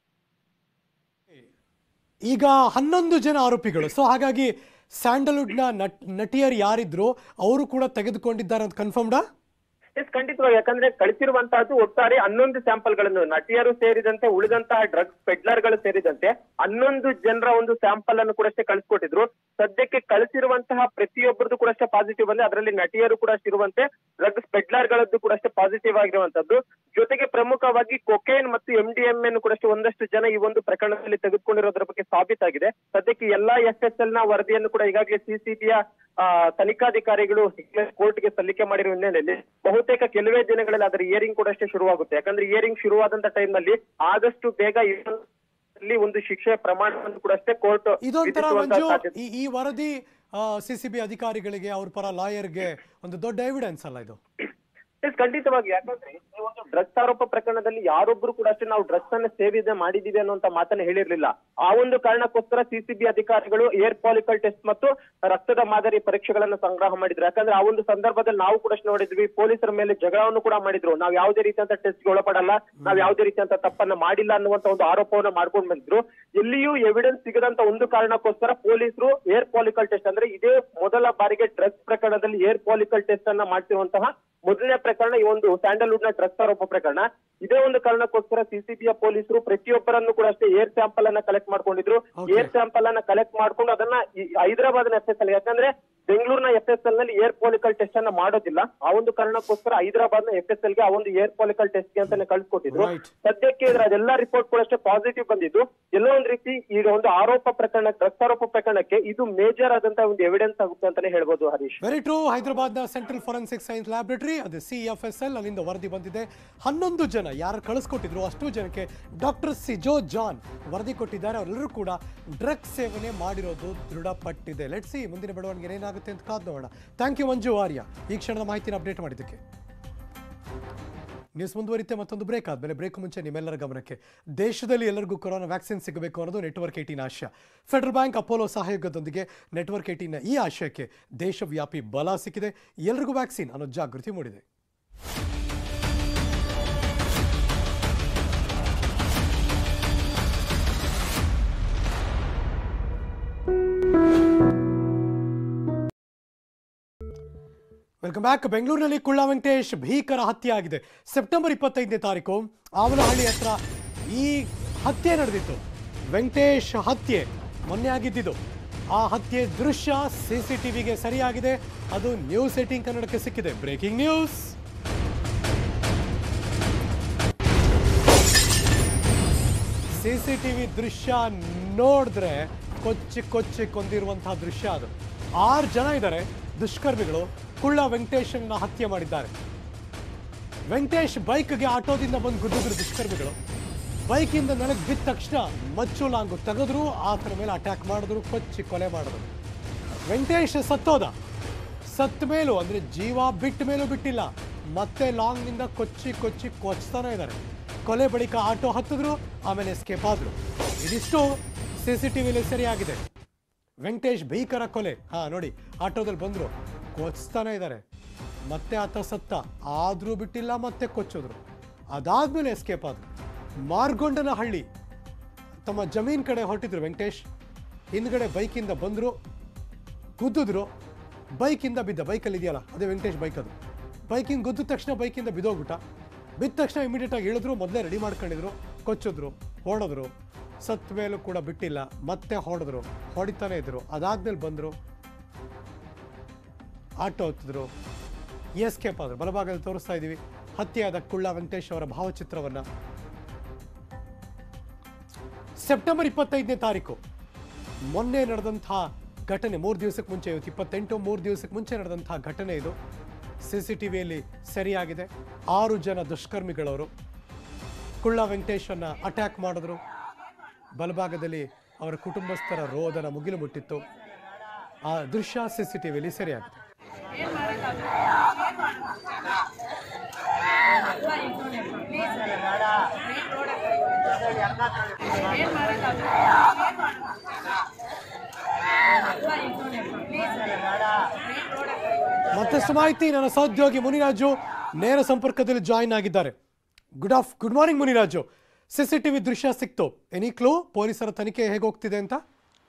A: ಈಗ ಹನ್ನೊಂದು ಜನ ಆರೋಪಿಗಳು ಸೊ ಹಾಗಾಗಿ ಸ್ಯಾಂಡಲ್ವುಡ್ನ ನಟ್ ನಟಿಯರು ಯಾರಿದ್ರು ಅವರು ಕೂಡ ತೆಗೆದುಕೊಂಡಿದ್ದಾರೆ ಅಂತ ಕನ್ಫರ್ಮ್ಡಾ
I: ಎಸ್ ಖಂಡಿತವಾಗಿ ಯಾಕಂದ್ರೆ ಕಳಿಸಿರುವಂತಹದ್ದು ಒಟ್ಟಾರೆ ಹನ್ನೊಂದು ಸ್ಯಾಂಪಲ್ ಗಳನ್ನು ನಟಿಯರು ಸೇರಿದಂತೆ ಉಳಿದಂತಹ ಡ್ರಗ್ಸ್ ಪೆಡ್ಲರ್ಗಳು ಸೇರಿದಂತೆ ಹನ್ನೊಂದು ಜನರ ಒಂದು ಸ್ಯಾಂಪಲ್ ಅನ್ನು ಕೂಡ ಅಷ್ಟೇ ಕಳಿಸ್ಕೊಟ್ಟಿದ್ರು ಸದ್ಯಕ್ಕೆ ಕಳಿಸಿರುವಂತಹ ಪ್ರತಿಯೊಬ್ಬರದ್ದು ಕೂಡ ಅಷ್ಟೇ ಪಾಸಿಟಿವ್ ಬಂದ್ರೆ ಅದರಲ್ಲಿ ನಟಿಯರು ಕೂಡ ಅಷ್ಟೇ ಇರುವಂತೆ ಡ್ರಗ್ಸ್ ಪೆಡ್ಲರ್ಗಳದ್ದು ಕೂಡ ಅಷ್ಟೇ ಪಾಸಿಟಿವ್ ಆಗಿರುವಂತದ್ದು ಜೊತೆಗೆ ಪ್ರಮುಖವಾಗಿ ಕೊಕೇನ್ ಮತ್ತು ಎಂ ಡಿ ಎಂ ಕೂಡ ಅಷ್ಟೇ ಒಂದಷ್ಟು ಜನ ಈ ಒಂದು ಪ್ರಕರಣದಲ್ಲಿ ತೆಗೆದುಕೊಂಡಿರೋದ್ರ ಬಗ್ಗೆ ಸಾಬೀತಾಗಿದೆ ಸದ್ಯಕ್ಕೆ ಎಲ್ಲಾ ಎಸ್ ಎಸ್ ಎಲ್ ನ ವರದಿಯನ್ನು ಕೂಡ ಈಗಾಗಲೇ ಸಿಸಿಬಿಯ ತನಿಖಾಧಿಕಾರಿಗಳು ಕೋರ್ಟ್ಗೆ ಸಲ್ಲಿಕೆ ಮಾಡಿರುವ ಹಿನ್ನೆಲೆಯಲ್ಲಿ ಬಹುತೇಕ ಕೆಲವೇ ದಿನಗಳಲ್ಲಿ ಅದರ ಇಯರಿಂಗ್ ಕೂಡ ಅಷ್ಟೇ ಶುರುವಾಗುತ್ತೆ ಯಾಕಂದ್ರೆ ಇಯರಿಂಗ್ ಶುರುವಾದಂತ ಟೈಮ್ ನಲ್ಲಿ ಆದಷ್ಟು ಬೇಗ ಇಲ್ಲಿ ಒಂದು ಶಿಕ್ಷೆಯ ಪ್ರಮಾಣವನ್ನು ಕೂಡ ಅಷ್ಟೇ ಕೋರ್ಟ್
A: ಇದೊಂಥರ ಮಂಜು ಈ ಈ ವರದಿ ಸಿ ಸಿ ಬಿ ಅಧಿಕಾರಿಗಳಿಗೆ ಅವ್ರ ಪರ ಲಾಯರ್ಗೆ ಒಂದು ದೊಡ್ಡ ಎವಿಡೆನ್ಸ್ ಅಲ್ಲ ಇದು
I: ಎಸ್ ಖಂಡಿತವಾಗಿ ಯಾಕಂದ್ರೆ ಈ ಒಂದು ಡ್ರಗ್ಸ್ ಆರೋಪ ಪ್ರಕರಣದಲ್ಲಿ ಯಾರೊಬ್ರು ಕೂಡ ಅಷ್ಟೇ ನಾವು ಡ್ರಗ್ಸ್ ಅನ್ನ ಸೇವಿದೆ ಮಾಡಿದೀವಿ ಅನ್ನುವಂತ ಮಾತನ್ನ ಹೇಳಿರ್ಲಿಲ್ಲ ಆ ಒಂದು ಕಾರಣಕ್ಕೋಸ್ಕರ ಸಿಸಿಬಿ ಅಧಿಕಾರಿಗಳು ಏರ್ ಪಾಲಿಕಲ್ ಟೆಸ್ಟ್ ಮತ್ತು ರಕ್ತದ ಮಾದರಿ ಪರೀಕ್ಷೆಗಳನ್ನ ಸಂಗ್ರಹ ಮಾಡಿದ್ರು ಯಾಕಂದ್ರೆ ಆ ಒಂದು ಸಂದರ್ಭದಲ್ಲಿ ನಾವು ಕೂಡ ಅಷ್ಟೇ ನೋಡಿದ್ವಿ ಪೊಲೀಸರ ಮೇಲೆ ಜಗಳವನ್ನು ಕೂಡ ಮಾಡಿದ್ರು ನಾವು ಯಾವುದೇ ರೀತಿಯಂತ ಟೆಸ್ಟ್ ಒಳಪಡಲ್ಲ ನಾವು ಯಾವುದೇ ರೀತಿಯಂತ ತಪ್ಪನ್ನ ಮಾಡಿಲ್ಲ ಅನ್ನುವಂತ ಒಂದು ಆರೋಪವನ್ನ ಮಾಡ್ಕೊಂಡು ಬಂದಿದ್ರು ಎಲ್ಲಿಯೂ ಎವಿಡೆನ್ಸ್ ಸಿಗದಂತ ಒಂದು ಕಾರಣಕ್ಕೋಸ್ಕರ ಪೊಲೀಸರು ಏರ್ ಪಾಲಿಕಲ್ ಟೆಸ್ಟ್ ಅಂದ್ರೆ ಇದೇ ಮೊದಲ ಬಾರಿಗೆ ಡ್ರಗ್ಸ್ ಪ್ರಕರಣದಲ್ಲಿ ಏರ್ ಪಾಲಿಕಲ್ ಟೆಸ್ಟ್ ಅನ್ನ ಮಾಡ್ತಿರುವಂತಹ ಮೊದಲನೇ ಪ್ರಕರಣ ಈ ಒಂದು ಸ್ಯಾಂಡಲ್ವುಡ್ ನ ಡ್ರಗ್ಸ್ ಆರೋಪ ಪ್ರಕರಣ ಇದೇ ಒಂದು ಕಾರಣಕ್ಕೋಸ್ಕರ ಸಿಸಿಬಿಯ ಪೊಲೀಸರು ಪ್ರತಿಯೊಬ್ಬರನ್ನು ಕೂಡ ಅಷ್ಟೇ ಏರ್ ಸ್ಯಾಂಪಲ್ ಅನ್ನ ಕಲೆಕ್ಟ್ ಮಾಡ್ಕೊಂಡಿದ್ರು ಏರ್ ಸ್ಯಾಂಪಲ್ ಅನ್ನ ಕಲೆಕ್ಟ್ ಮಾಡ್ಕೊಂಡು ಅದನ್ನ ಹೈದರಾಬಾದ್ ಎಫ್ ಎಸ್ ಎಲ್ ಯಾಕಂದ್ರೆ ಬೆಂಗಳೂರಿನ ಎಫ್ ಎಸ್ ಎಲ್ ನಲ್ಲಿ ಏರ್ ಪಾಲಿಕಲ್ ಟೆಸ್ಟ್ ಅನ್ನ ಮಾಡೋದಿಲ್ಲ ಆ ಒಂದು ಕಾರಣಕ್ಕೋಸ್ಕರ ಹೈದರಾಬಾದ್ ನ ಎಫ್ ಎಸ್ ಎಲ್ ಗೆ ಆ ಒಂದು ಏರ್ ಪಾಲಿಕಲ್ ಟೆಸ್ಟ್ ಗೆ ಅಂತಾನೆ ಕಳ್ಸಿಕೊಟ್ಟಿದ್ರು ಸದ್ಯಕ್ಕೆ ಇದ್ರ ಅದೆಲ್ಲ ರಿಪೋರ್ಟ್ ಕೂಡ ಅಷ್ಟೇ ಪಾಸಿಟಿವ್ ಬಂದಿದ್ದು ಎಲ್ಲೋ ಒಂದ್ ರೀತಿ ಈಗ ಒಂದು ಆರೋಪ ಪ್ರಕರಣ ಡ್ರಗ್ಸ್ ಆರೋಪ ಪ್ರಕರಣಕ್ಕೆ ಇದು ಮೇಜರ್ ಆದಂತ ಒಂದು ಎವಿಡೆನ್ಸ್ ಆಗುತ್ತೆ ಅಂತಾನೆ ಹೇಳ್ಬೋದು ಹರೀಶ್
A: ವೆರಿ ಟ್ರೂ ಹೈದರಾಬಾದ್ನ ಸೆಂಟ್ರಲ್ ಫಾರೆನ್ಸಿಕ್ ಸೈನ್ಸ್ ಲ್ಯಾಬೊರೇಟರಿ ಅದು C T F S L ಅಲ್ಲಿಂದ ವರದಿ ಬಂದಿದೆ ಹನ್ನೊಂದು ಜನ ಯಾರು ಕಳಿಸ್ಕೊಟ್ಟಿದ್ರು ಅಷ್ಟು ಜನಕ್ಕೆ ಡಾಕ್ಟರ್ ಸಿಜೋ ಜಾನ್ ವರದಿ ಕೊಟ್ಟಿದ್ದಾರೆ ಅವರೆಲ್ಲರೂ ಕೂಡ ಡ್ರಗ್ಸ್ ಸೇವನೆ ಮಾಡಿರೋದು ದೃಢಪಟ್ಟಿದೆ ಲೆಟ್ಸಿ ಮುಂದಿನ ಬೆಳವಣಿಗೆ ಏನಾಗುತ್ತೆ ಅಂತ ಕಾದ್ ನೋಡೋಣ ಥ್ಯಾಂಕ್ ಯು ಮಂಜು ಆರ್ಯ ಈ ಕ್ಷಣದ ಮಾಹಿತಿನ ಅಪ್ಡೇಟ್ ಮಾಡಿದ್ದಕ್ಕೆ ನ್ಯೂಸ್ ಮುಂದುವರಿತೆ ಮತ್ತೊಂದು ಬ್ರೇಕ್ ಆದಮೇಲೆ ಬ್ರೇಕ್ ಮುಂಚೆ ನಿಮ್ಮೆಲ್ಲರ ಗಮನಕ್ಕೆ ದೇಶದಲ್ಲಿ ಎಲ್ಲರಿಗೂ ಕೊರೋನಾ ವ್ಯಾಕ್ಸಿನ್ ಸಿಗಬೇಕು ಅನ್ನೋದು ನೆಟ್ವರ್ಕ್ ಏಟಿನ ಆಶಯ ಫೆಡರಲ್ ಬ್ಯಾಂಕ್ ಅಪೋಲೋ ಸಹಯೋಗದೊಂದಿಗೆ ನೆಟ್ವರ್ಕ್ ಏಟಿನ ಈ ಆಶಯಕ್ಕೆ ದೇಶವ್ಯಾಪಿ ಬಲ ಸಿಕ್ಕಿದೆ ಎಲ್ರಿಗೂ ವ್ಯಾಕ್ಸಿನ್ ಅನ್ನೋ ಜಾಗೃತಿ ಮೂಡಿದೆ ವೆಲ್ಕಮ್ ಬ್ಯಾಕ್ ಬೆಂಗಳೂರಿನಲ್ಲಿ ಕುಳ್ಳ ವೆಂಕಟೇಶ್ ಭೀಕರ ಹತ್ಯೆ ಆಗಿದೆ ಸೆಪ್ಟೆಂಬರ್ ಇಪ್ಪತ್ತೈದನೇ ತಾರೀಕು ಆವನಹಳ್ಳಿ ಹತ್ರ ಈ ಹತ್ಯೆ ನಡೆದಿತ್ತು ವೆಂಕಟೇಶ್ ಹತ್ಯೆ ಮೊನ್ನೆ ಆಗಿದ್ದಿದ್ದು ಆ ಹತ್ಯೆ ದೃಶ್ಯ ಸಿ ಸಿ ಟಿವಿಗೆ ಸರಿಯಾಗಿದೆ ಅದು ನ್ಯೂಸ್ ಏಟಿಂಗ್ ಕನ್ನಡಕ್ಕೆ ಸಿಕ್ಕಿದೆ breaking news C C TV ದೃಶ್ಯ ನೋಡಿದ್ರೆ ಕೊಚ್ಚಿ ಕೊಚ್ಚಿ ಕೊಂದಿರುವಂತಹ ದೃಶ್ಯ ಅದು ಆರು ಜನ ಇದ್ದಾರೆ ದುಷ್ಕರ್ಮಿಗಳು ಕುಳ್ಳ ವೆಂಕಟೇಶನ್ನ ಹತ್ಯೆ ಮಾಡಿದ್ದಾರೆ ವೆಂಕಟೇಶ್ ಬೈಕ್ಗೆ ಆಟೋದಿಂದ ಬಂದು ಗುದ್ದಿದ್ರು ದುಷ್ಕರ್ಮಿಗಳು ಬೈಕಿಂದ ನನಗೆ ಬಿದ್ದ ತಕ್ಷಣ ಮಚ್ಚು ಲಾಂಗು ತೆಗೆದ್ರು ಆತನ ಮೇಲೆ ಅಟ್ಯಾಕ್ ಮಾಡಿದ್ರು ಕೊಚ್ಚಿ ಕೊಲೆ ಮಾಡಿದ್ರು ವೆಂಕಟೇಶ್ ಸತ್ತೋದ ಸತ್ತ ಮೇಲೂ ಅಂದ್ರೆ ಜೀವ ಬಿಟ್ಟ ಮೇಲೂ ಬಿಟ್ಟಿಲ್ಲ ಮತ್ತೆ ಲಾಂಗ್ನಿಂದ ಕೊಚ್ಚಿ ಕೊಚ್ಚಿ ಕೊಚ್ತಾನೆ ಇದ್ದಾರೆ ಕೊಲೆ ಬಳಿಕ ಆಟೋ ಹತ್ತಿದ್ರು ಆಮೇಲೆ ಎಸ್ಕೇಪ್ ಆದ್ರು ಇದಿಷ್ಟು ಸಿ ಸಿ ಟಿವಿಲಿ ಸರಿಯಾಗಿದೆ ವೆಂಕಟೇಶ್ ಭೀಕರ ಕೊಲೆ ಹಾ ನೋಡಿ ಆಟೋದಲ್ಲಿ ಬಂದ್ರು ಕೊಚ್ತಾನೆ ಇದ್ದಾರೆ ಮತ್ತೆ ಆತ ಸತ್ತ ಆದ್ರೂ ಬಿಟ್ಟಿಲ್ಲ ಮತ್ತೆ ಕೊಚ್ಚಿದ್ರು ಅದಾದ್ಮೇಲೆ ಎಸ್ಕೇಪ್ ಆದ್ರು ಮಾರ್ಗೊಂಡನ ಹಳ್ಳಿ ತಮ್ಮ ಜಮೀನ್ ಕಡೆ ಹೊರಟಿದ್ರು ವೆಂಕಟೇಶ್ ಹಿಂದ್ಗಡೆ ಬೈಕಿಂದ ಬಂದ್ರು ಗುದ್ದಿದ್ರು ಬೈಕಿಂದ ಬಿದ್ದ ಬೈಕಲ್ಲಿ ಇದೆಯಲ್ಲ ಅದೇ ವೆಂಕಟೇಶ್ ಬೈಕ್ ಅದು ಬೈಕಿಂದ ಗುದ್ದ ತಕ್ಷಣ ಬೈಕಿಂದ ಬಿದ್ದೋಗ್ಬಿಟ್ಟ ಬಿದ್ದ ತಕ್ಷಣ ಇಮಿಡಿಯೇಟ್ ಆಗಿ ಇಳಿದ್ರು ಮೊದಲೇ ರೆಡಿ ಮಾಡ್ಕೊಂಡಿದ್ರು ಕೊಚ್ಚಿದ್ರು ಹೊಡೆದ್ರು ಸತ್ತ ಮೇಲೂ ಕೂಡ ಬಿಟ್ಟಿಲ್ಲ ಮತ್ತೆ ಹೊಡೆದ್ರು ಹೊಡಿತಾನೆ ಇದ್ರು ಅದಾದ್ಮೇಲೆ ಬಂದರು ಆಟೋ ಹತ್ತಿದ್ರು ಎಸ್ಕೇಪ್ ಆದ್ರು ಬಲಭಾಗದಲ್ಲಿ ತೋರಿಸ್ತಾ ಇದ್ದೀವಿ ಹತ್ಯೆಯಾದ ಕುಳ್ಳ ವೆಂಕಟೇಶ್ ಅವರ ಭಾವಚಿತ್ರವನ್ನ ಸೆಪ್ಟೆಂಬರ್ ಇಪ್ಪತ್ತೈದನೇ ತಾರೀಕು ಮೊನ್ನೆ ನಡೆದಂತಹ ಘಟನೆ ಮೂರು ದಿವಸಕ್ಕೆ ಮುಂಚೆ ಇವತ್ತು ಇಪ್ಪತ್ತೆಂಟು ಮೂರು ದಿವಸಕ್ಕೆ ಮುಂಚೆ ನಡೆದಂತಹ ಘಟನೆ ಇದು ಸಿ ಸಿ ಟಿ ವಿಯಲ್ಲಿ ಸರಿಯಾಗಿದೆ ಆರು ಜನ ದುಷ್ಕರ್ಮಿಗಳವರು ಕುಳ್ಳ ವೆಂಕಟೇಶನ್ನ ಅಟ್ಯಾಕ್ ಮಾಡಿದ್ರು ಬಲಭಾಗದಲ್ಲಿ ಅವರ ಕುಟುಂಬಸ್ಥರ ರೋದನ ಮುಗಿಲು ಮುಟ್ಟಿತ್ತು ಆ ದೃಶ್ಯ ಸಿ ಸಿ ಟಿ ವಿಯಲ್ಲಿ ಸರಿಯಾಗಿದೆ ಮತ್ತಷ್ಟು ಮಾಹಿತಿ ನನ್ನ ಸಹೋದ್ಯೋಗಿ ಮುನಿರಾಜು ನೇರ ಸಂಪರ್ಕದಲ್ಲಿ ಜಾಯಿನ್ ಆಗಿದ್ದಾರೆ ಗುಡ್ ಆಫ್ ಗುಡ್ ಮಾರ್ನಿಂಗ್ ಮುನಿರಾಜು ಸಿಸಿಟಿವಿ ದೃಶ್ಯ ಸಿಕ್ತು ಎನಿ ಕ್ಲೂ ಪೊಲೀಸರ ತನಿಖೆ ಹೇಗೆ ಹೋಗ್ತಿದೆ ಅಂತ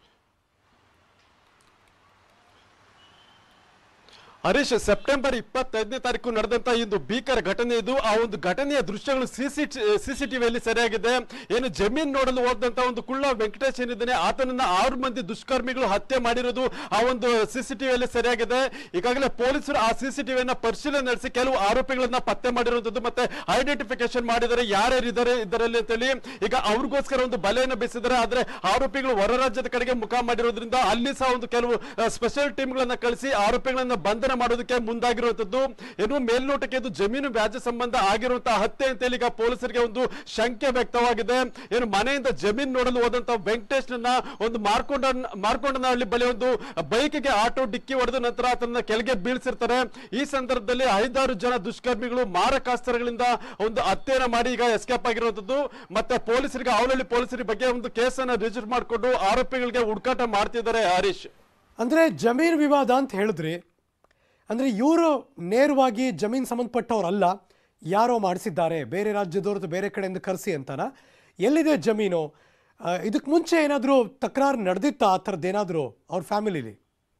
J: ಹರೀಶ್ ಸೆಪ್ಟೆಂಬರ್ ಇಪ್ಪತ್ತೈದನೇ ತಾರೀಕು ನಡೆದಂತ ಒಂದು ಭೀಕರ ಘಟನೆ ಇದು ಆ ಒಂದು ಘಟನೆಯ ದೃಶ್ಯಗಳು ಸಿಸಿ ಸಿಸಿಟಿವಿಯಲ್ಲಿ ಸರಿಯಾಗಿದೆ ಏನು ಜಮೀನ್ ನೋಡಲು ಹೋದಂತ ಒಂದು ಕುಳ್ಳ ವೆಂಕಟೇಶ್ ಏನಿದ್ದಾನೆ ಆತನನ್ನ ಆರು ಮಂದಿ ದುಷ್ಕರ್ಮಿಗಳು ಹತ್ಯೆ ಮಾಡಿರೋದು ಆ ಒಂದು ಸಿಸಿಟಿವಿಯಲ್ಲಿ ಸರಿಯಾಗಿದೆ ಈಗಾಗಲೇ ಪೊಲೀಸರು ಆ ಸಿಸಿಟಿವಿಯನ್ನ ಪರಿಶೀಲನೆ ನಡೆಸಿ ಕೆಲವು ಆರೋಪಿಗಳನ್ನ ಪತ್ತೆ ಮಾಡಿರುವಂತದ್ದು ಮತ್ತೆ ಐಡೆಂಟಿಫಿಕೇಶನ್ ಮಾಡಿದರೆ ಯಾರ್ಯಾರು ಇದ್ದಾರೆ ಇದರಲ್ಲಿ ಅಂತೇಳಿ ಈಗ ಅವ್ರಿಗೋಸ್ಕರ ಒಂದು ಬಲೆಯನ್ನು ಬೀಸಿದ್ದಾರೆ ಆದ್ರೆ ಆರೋಪಿಗಳು ಹೊರ ರಾಜ್ಯದ ಕಡೆಗೆ ಮುಖ ಮಾಡಿರೋದ್ರಿಂದ ಅಲ್ಲಿ ಸಹ ಒಂದು ಕೆಲವು ಸ್ಪೆಷಲ್ ಟೀಮ್ಗಳನ್ನ ಕಳಿಸಿ ಆರೋಪಿಗಳನ್ನ ಬಂಧನ ಮಾಡೋದಕ್ಕೆ ಮುಂದಾಗಿರುವಂತದ್ದು ಏನು ಮೇಲ್ನೋಟಕ್ಕೆ ಇದು ಜಮೀನು ವ್ಯಾಜ್ಯ ಸಂಬಂಧ ಆಗಿರುವಂತಹ ಹತ್ಯೆ ಅಂತೇಳಿ ಈಗ ಪೊಲೀಸರಿಗೆ ಒಂದು ಶಂಕೆ ವ್ಯಕ್ತವಾಗಿದೆ ಏನು ಮನೆಯಿಂದ ಜಮೀನ್ ನೋಡಲು ಹೋದಂತ ವೆಂಕಟೇಶ್ ನನ್ನ ಒಂದು ಮಾರ್ಕೊಂಡ ಮಾರ್ಕೊಂಡನಹಳ್ಳಿ ಬಳಿ ಒಂದು ಬೈಕ್ಗೆ ಆಟೋ ಡಿಕ್ಕಿ ಹೊಡೆದ ನಂತರ ಆತನ ಕೆಳಗೆ ಬೀಳ್ಸಿರ್ತಾರೆ ಈ ಸಂದರ್ಭದಲ್ಲಿ ಐದಾರು ಜನ ದುಷ್ಕರ್ಮಿಗಳು ಮಾರಕಾಸ್ತ್ರಗಳಿಂದ ಒಂದು ಹತ್ಯೆಯನ್ನ ಮಾಡಿ ಈಗ ಎಸ್ಕೇಪ್ ಆಗಿರುವಂತದ್ದು ಮತ್ತೆ ಪೊಲೀಸರಿಗೆ ಅವಲಹಳ್ಳಿ ಪೊಲೀಸರ ಬಗ್ಗೆ ಒಂದು ಕೇಸನ್ನ ರಿಜಿಸ್ಟರ್ ಮಾಡಿಕೊಂಡು ಆರೋಪಿಗಳಿಗೆ ಹುಡುಕಾಟ ಮಾಡ್ತಿದ್ದಾರೆ ಹರೀಶ್
A: ಅಂದ್ರೆ ಜಮೀನು ವಿವಾದ ಅಂತ ಹೇಳಿದ್ರಿ ಅಂದ್ರೆ ಇವರು ನೇರವಾಗಿ ಜಮೀನು ಸಂಬಂಧಪಟ್ಟವ್ರಲ್ಲ ಯಾರೋ ಮಾಡಿಸಿದ್ದಾರೆ ಬೇರೆ ರಾಜ್ಯದವ್ರದ್ದು ಬೇರೆ ಕಡೆಯಿಂದ ಕರೆಸಿ ಅಂತಾನ ಎಲ್ಲಿದೆ ಜಮೀನು ಆ, ಇದಕ್ಕೆ ಮುಂಚೆ ಏನಾದರೂ ತಕರಾರು ನಡೆದಿತ್ತಾ ಆ ಥರದ್ದು ಏನಾದರೂ ಅವ್ರ ಫ್ಯಾಮಿಲಿಲಿ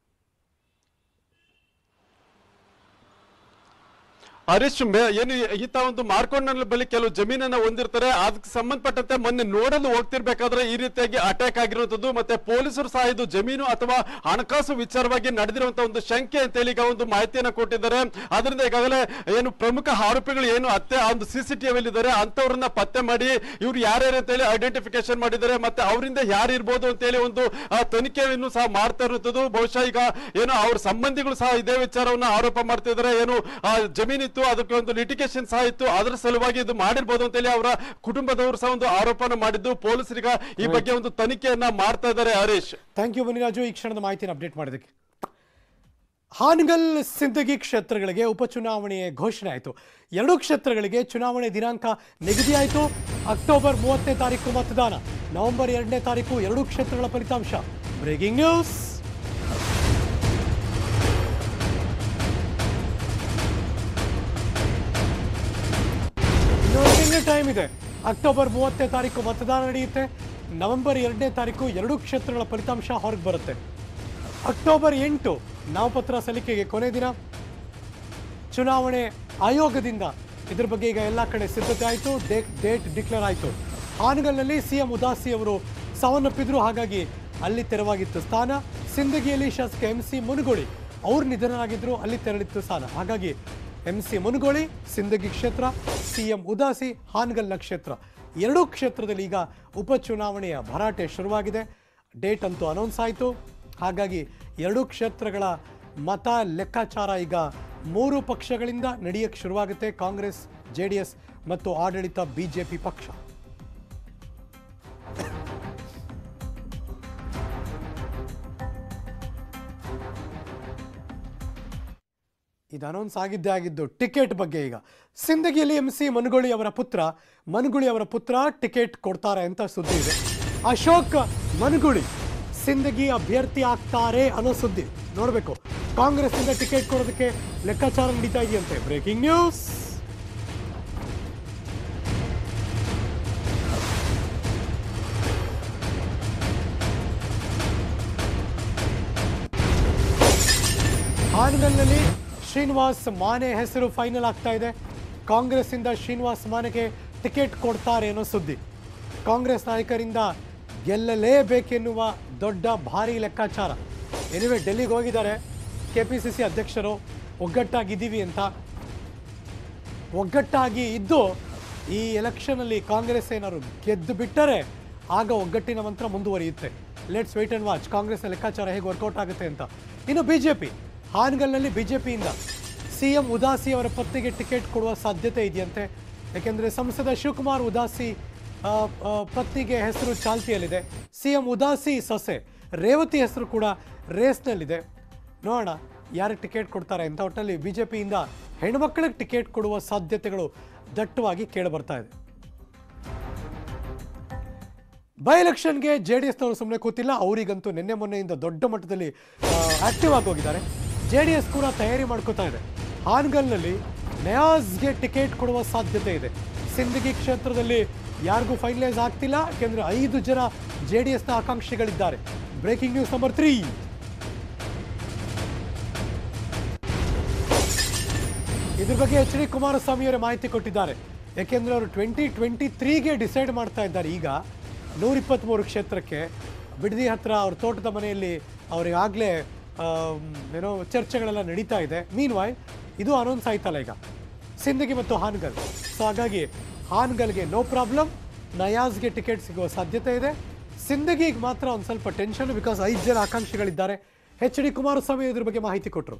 J: ಹರೀಶ್ ಮೇ- ಏನು ಈತ ಒಂದು ಮಾರ್ಕೊಂಡ ಬಳಿ ಕೆಲವು ಜಮೀನನ್ನ ಹೊಂದಿರ್ತಾರೆ ಅದಕ್ಕೆ ಸಂಬಂಧಪಟ್ಟಂತೆ ಮೊನ್ನೆ ನೋಡಲು ಹೋಗ್ತಿರ್ಬೇಕಾದ್ರೆ ಈ ರೀತಿಯಾಗಿ ಅಟ್ಯಾಕ್ ಆಗಿರುವಂತದ್ದು ಮತ್ತೆ ಪೊಲೀಸರು ಸಹ ಇದು ಜಮೀನು ಅಥವಾ ಹಣಕಾಸು ವಿಚಾರವಾಗಿ ನಡೆದಿರುವಂತಹ ಒಂದು ಶಂಕೆ ಅಂತೇಳಿ ಈಗ ಒಂದು ಮಾಹಿತಿಯನ್ನ ಕೊಟ್ಟಿದ್ದಾರೆ ಅದರಿಂದ ಈಗಾಗಲೇ ಏನು ಪ್ರಮುಖ ಆರೋಪಿಗಳು ಏನು ಹತ್ಯೆ ಆ ಒಂದು ಸಿಸಿಟಿವಿಯಲ್ಲಿ ಇದ್ದಾರೆ ಅಂತವ್ರನ್ನ ಪತ್ತೆ ಮಾಡಿ ಇವ್ರು ಯಾರ್ಯಾರು ಅಂತೇಳಿ ಐಡೆಂಟಿಫಿಕೇಶನ್ ಮಾಡಿದ್ದಾರೆ ಮತ್ತೆ ಅವರಿಂದ ಯಾರು ಇರ್ಬೋದು ಅಂತೇಳಿ ಒಂದು ಆ, ತನಿಖೆಯನ್ನು ಸಹ ಮಾಡ್ತಾ ಇರುವಂತದ್ದು ಬಹುಶಃ ಈಗ ಏನು ಅವ್ರ ಸಂಬಂಧಿಗಳು ಸಹ ಇದೇ ವಿಚಾರವನ್ನ ಆರೋಪ ಮಾಡ್ತಿದ್ದಾರೆ ಏನು ಆ ಜಮೀನಿತ್ತು ಇತ್ತು ಅದಕ್ಕೆ ಒಂದು ಲಿಟಿಗೇಷನ್ ಸಹ ಇತ್ತು ಅದರ ಸಲುವಾಗಿ ಇದು ಮಾಡಿರ್ಬೋದು ಅಂತ ಹೇಳಿ ಅವರ ಕುಟುಂಬದವರು ಸಹ ಒಂದು ಆರೋಪನ ಮಾಡಿದ್ದು ಪೊಲೀಸರಿಗ ಈ ಬಗ್ಗೆ ಒಂದು ತನಿಖೆಯನ್ನ ಮಾಡ್ತಾ ಇದ್ದಾರೆ ಹರೀಶ್
A: ಥ್ಯಾಂಕ್ ಯು ಮುನಿರಾಜು ಈ ಕ್ಷಣದ ಮಾಹಿತಿನ ಅಪ್ಡೇಟ್ ಮಾಡೋದಕ್ಕೆ ಹಾನಗಲ್ ಸಿಂದಗಿ ಕ್ಷೇತ್ರಗಳಿಗೆ ಉಪಚುನಾವಣೆ ಘೋಷಣೆ ಆಯಿತು ಎರಡೂ ಕ್ಷೇತ್ರಗಳಿಗೆ ಚುನಾವಣೆ ದಿನಾಂಕ ನಿಗದಿಯಾಯಿತು ಅಕ್ಟೋಬರ್ ಮೂವತ್ತನೇ ತಾರೀಕು ಮತದಾನ ನವೆಂಬರ್ ಎರಡನೇ ತಾರೀಕು ಎರಡೂ ಕ್ಷೇತ್ರಗಳ ಫಲಿತಾಂಶ ಬ್ರೇಕಿಂಗ್ ನ್ಯೂಸ್ ಇನ್ನೊಂದು ತಿಂಗಳ ಟೈಮ್ ಇದೆ ಅಕ್ಟೋಬರ್ ಮೂವತ್ತನೇ ತಾರೀಕು ಮತದಾನ ನಡೆಯುತ್ತೆ ನವೆಂಬರ್ ಎರಡನೇ ತಾರೀಕು ಎರಡೂ ಕ್ಷೇತ್ರಗಳ ಫಲಿತಾಂಶ ಹೊರಗೆ ಬರುತ್ತೆ ಅಕ್ಟೋಬರ್ ಎಂಟು ನಾಮಪತ್ರ ಸಲ್ಲಿಕೆಗೆ ಕೊನೆ ದಿನ ಚುನಾವಣೆ ಆಯೋಗದಿಂದ ಇದ್ರ ಬಗ್ಗೆ ಈಗ ಎಲ್ಲ ಕಡೆ ಸಿದ್ಧತೆ ಆಯಿತು ಡೇಟ್ ಡೇಟ್ ಡಿಕ್ಲೇರ್ ಆಯಿತು ಹಾನಗಲ್ನಲ್ಲಿ ಸಿಎಂ ಉದಾಸಿ ಅವರು ಸಾವನ್ನಪ್ಪಿದ್ರು ಹಾಗಾಗಿ ಅಲ್ಲಿ ತೆರವಾಗಿತ್ತು ಸ್ಥಾನ ಸಿಂದಗಿಯಲ್ಲಿ ಶಾಸಕ ಎಂ ಸಿ ಮುನುಗೋಳಿ ಅವ್ರು ನಿಧನರಾಗಿದ್ರು ಅಲ್ಲಿ ತೆರಳಿತ್ತು ಸ್ಥಾನ ಹಾಗಾಗಿ ಎಂ ಸಿ ಮುನುಗೋಳಿ ಸಿಂದಗಿ ಕ್ಷೇತ್ರ ಸಿಎಂ ಉದಾಸಿ ಹಾನಗಲ್ನ ಕ್ಷೇತ್ರ ಎರಡೂ ಕ್ಷೇತ್ರದಲ್ಲಿ ಈಗ ಉಪಚುನಾವಣೆಯ ಭರಾಟೆ ಶುರುವಾಗಿದೆ ಡೇಟ್ ಅಂತೂ ಅನೌನ್ಸ್ ಆಯಿತು ಹಾಗಾಗಿ ಎರಡೂ ಕ್ಷೇತ್ರಗಳ ಮತ ಲೆಕ್ಕಾಚಾರ ಈಗ ಮೂರು ಪಕ್ಷಗಳಿಂದ ನಡೆಯಕ್ಕೆ ಶುರುವಾಗುತ್ತೆ ಕಾಂಗ್ರೆಸ್ ಜೆ ಡಿ ಎಸ್ ಮತ್ತು ಆಡಳಿತ ಬಿಜೆಪಿ ಪಕ್ಷ ಇದು ಅನೌನ್ಸ್ ಆಗಿದ್ದೇ ಆಗಿದ್ದು ಟಿಕೆಟ್ ಬಗ್ಗೆ ಈಗ ಸಿಂದಗಿಯಲ್ಲಿ ಎಂ ಸಿ ಮನುಗೋಳಿ ಅವರ ಪುತ್ರ ಮನುಗುಳಿ ಅವರ ಪುತ್ರ ಟಿಕೆಟ್ ಕೊಡ್ತಾರೆ ಅಂತ ಸುದ್ದಿ ಇದೆ ಅಶೋಕ್ ಮನುಗುಳಿ ಸಿಂದಗಿ ಅಭ್ಯರ್ಥಿ ಆಗ್ತಾರೆ ಅನ್ನೋ ಸುದ್ದಿ ನೋಡಬೇಕು ಕಾಂಗ್ರೆಸ್ನಿಂದ ಟಿಕೆಟ್ ಕೊಡೋದಕ್ಕೆ ಲೆಕ್ಕಾಚಾರ ನಡೀತಾ ಇದೆಯಂತೆ ಬ್ರೇಕಿಂಗ್ ನ್ಯೂಸ್ ಹಾನಗಲ್ನಲ್ಲಿ ಶ್ರೀನಿವಾಸ್ ಮಾನೆ ಹೆಸರು ಫೈನಲ್ ಆಗ್ತಾ ಇದೆ ಕಾಂಗ್ರೆಸ್ಸಿಂದ ಶ್ರೀನಿವಾಸ್ ಮಾನೆಗೆ ಟಿಕೆಟ್ ಕೊಡ್ತಾರೆ ಅನ್ನೋ ಸುದ್ದಿ ಕಾಂಗ್ರೆಸ್ ನಾಯಕರಿಂದ ಗೆಲ್ಲಲೇಬೇಕೆನ್ನುವ ದೊಡ್ಡ ಭಾರಿ ಲೆಕ್ಕಾಚಾರ ಎನಿವೆ ಡೆಲ್ಲಿಗೆ ಹೋಗಿದ್ದಾರೆ ಕೆ ಪಿ ಸಿ ಸಿ ಅಧ್ಯಕ್ಷರು ಒಗ್ಗಟ್ಟಾಗಿದ್ದೀವಿ ಅಂತ ಒಗ್ಗಟ್ಟಾಗಿ ಇದ್ದು ಈ ಎಲೆಕ್ಷನಲ್ಲಿ ಕಾಂಗ್ರೆಸ್ ಏನಾದ್ರು ಗೆದ್ದು ಬಿಟ್ಟರೆ ಆಗ ಒಗ್ಗಟ್ಟಿನ ಮಂತ್ರ ಮುಂದುವರಿಯುತ್ತೆ ಲೆಟ್ಸ್ ವೇಟ್ ಅಂಡ್ ವಾಚ್ ಕಾಂಗ್ರೆಸ್ನ ಲೆಕ್ಕಾಚಾರ ಹೇಗೆ ವರ್ಕೌಟ್ ಆಗುತ್ತೆ ಅಂತ ಇನ್ನು ಬಿಜೆಪಿ ಹಾನಗಲ್ನಲ್ಲಿ ಬಿಜೆಪಿಯಿಂದ ಸಿ ಎಂ ಉದಾಸಿ ಅವರ ಪತ್ನಿಗೆ ಟಿಕೆಟ್ ಕೊಡುವ ಸಾಧ್ಯತೆ ಇದೆಯಂತೆ ಯಾಕೆಂದರೆ ಸಂಸದ ಶಿವಕುಮಾರ್ ಉದಾಸಿ ಆ, ಆ, ಪತ್ನಿಗೆ ಹೆಸರು ಚಾಲ್ತಿಯಲ್ಲಿದೆ ಸಿ ಎಂ ಉದಾಸಿ ಸೊಸೆ ರೇವತಿ ಹೆಸರು ಕೂಡ ರೇಸ್ನಲ್ಲಿದೆ ನೋಡೋಣ ಯಾರಿಗೆ ಟಿಕೆಟ್ ಕೊಡ್ತಾರೆ ಅಂತ ಒಟ್ಟಲ್ಲಿ ಬಿ ಜೆ ಪಿಯಿಂದ ಹೆಣ್ಮಕ್ಳಿಗೆ ಟಿಕೆಟ್ ಕೊಡುವ ಸಾಧ್ಯತೆಗಳು ದಟ್ಟವಾಗಿ ಕೇಳಿಬರ್ತಾ ಇದೆ ಬೈ ಎಲೆಕ್ಷನ್ಗೆ ಜೆ ಡಿ ಎಸ್ನವರು ಸುಮ್ಮನೆ ಕೂತಿಲ್ಲ ಅವರಿಗಂತೂ ನಿನ್ನೆ ಮೊನ್ನೆಯಿಂದ ದೊಡ್ಡ ಮಟ್ಟದಲ್ಲಿ ಆಕ್ಟಿವ್ ಆಗಿ ಹೋಗಿದ್ದಾರೆ ಜೆ ಡಿ ಎಸ್ ಕೂಡ ತಯಾರಿ ಮಾಡ್ಕೋತಾ ಇದೆ ಹಾನಗಲ್ನಲ್ಲಿ ನಯಾಜ್ಗೆ ಟಿಕೆಟ್ ಕೊಡುವ ಸಾಧ್ಯತೆ ಇದೆ ಸಿಂದಗಿ ಕ್ಷೇತ್ರದಲ್ಲಿ ಯಾರಿಗೂ ಫೈನಲೈಸ್ ಆಗ್ತಿಲ್ಲ ಯಾಕೆಂದ್ರೆ ಐದು ಜನ ಜೆ ಡಿ ಎಸ್ನ ಆಕಾಂಕ್ಷಿಗಳಿದ್ದಾರೆ ಬ್ರೇಕಿಂಗ್ ನ್ಯೂಸ್ ನಂಬರ್ ತ್ರೀ ಇದ್ರ ಬಗ್ಗೆ ಎಚ್ ಡಿ ಕುಮಾರಸ್ವಾಮಿ ಅವರೇ ಮಾಹಿತಿ ಕೊಟ್ಟಿದ್ದಾರೆ ಯಾಕೆಂದ್ರೆ ಅವರು ಟ್ವೆಂಟಿ ಟ್ವೆಂಟಿ ತ್ರೀಗೆ ಡಿಸೈಡ್ ಮಾಡ್ತಾ ಇದ್ದಾರೆ ಈಗ ನೂರ ಇಪ್ಪತ್ತ್ಮೂರು ಕ್ಷೇತ್ರಕ್ಕೆ ಬಿಡದಿ ಹತ್ರ ಅವ್ರ ತೋಟದ ಮನೆಯಲ್ಲಿ ಅವರಿಗಾಗಲೇ ಏನೋ ಚರ್ಚೆಗಳೆಲ್ಲ ನಡೀತಾ ಇದೆ ಮೀನ್ ವಾಯ್ ಇದು ಅನೌನ್ಸ್ ಆಯ್ತಲ್ಲ ಈಗ ಸಿಂದಗಿ ಮತ್ತು ಹಾನಗಲ್ ಸೊ ಹಾಗಾಗಿ ಹಾನಗಲ್ಗೆ ನೋ ಪ್ರಾಬ್ಲಮ್ ನಯಾಜ್ಗೆ ಟಿಕೆಟ್ ಸಿಗುವ ಸಾಧ್ಯತೆ ಇದೆ ಸಿಂದಗಿಗೆ ಮಾತ್ರ ಒಂದು ಸ್ವಲ್ಪ ಟೆನ್ಷನ್ ಬಿಕಾಸ್ ಐದು ಜನ ಆಕಾಂಕ್ಷಿಗಳಿದ್ದಾರೆ ಎಚ್ ಡಿ ಕುಮಾರಸ್ವಾಮಿ ಇದ್ರ ಬಗ್ಗೆ ಮಾಹಿತಿ ಕೊಟ್ಟರು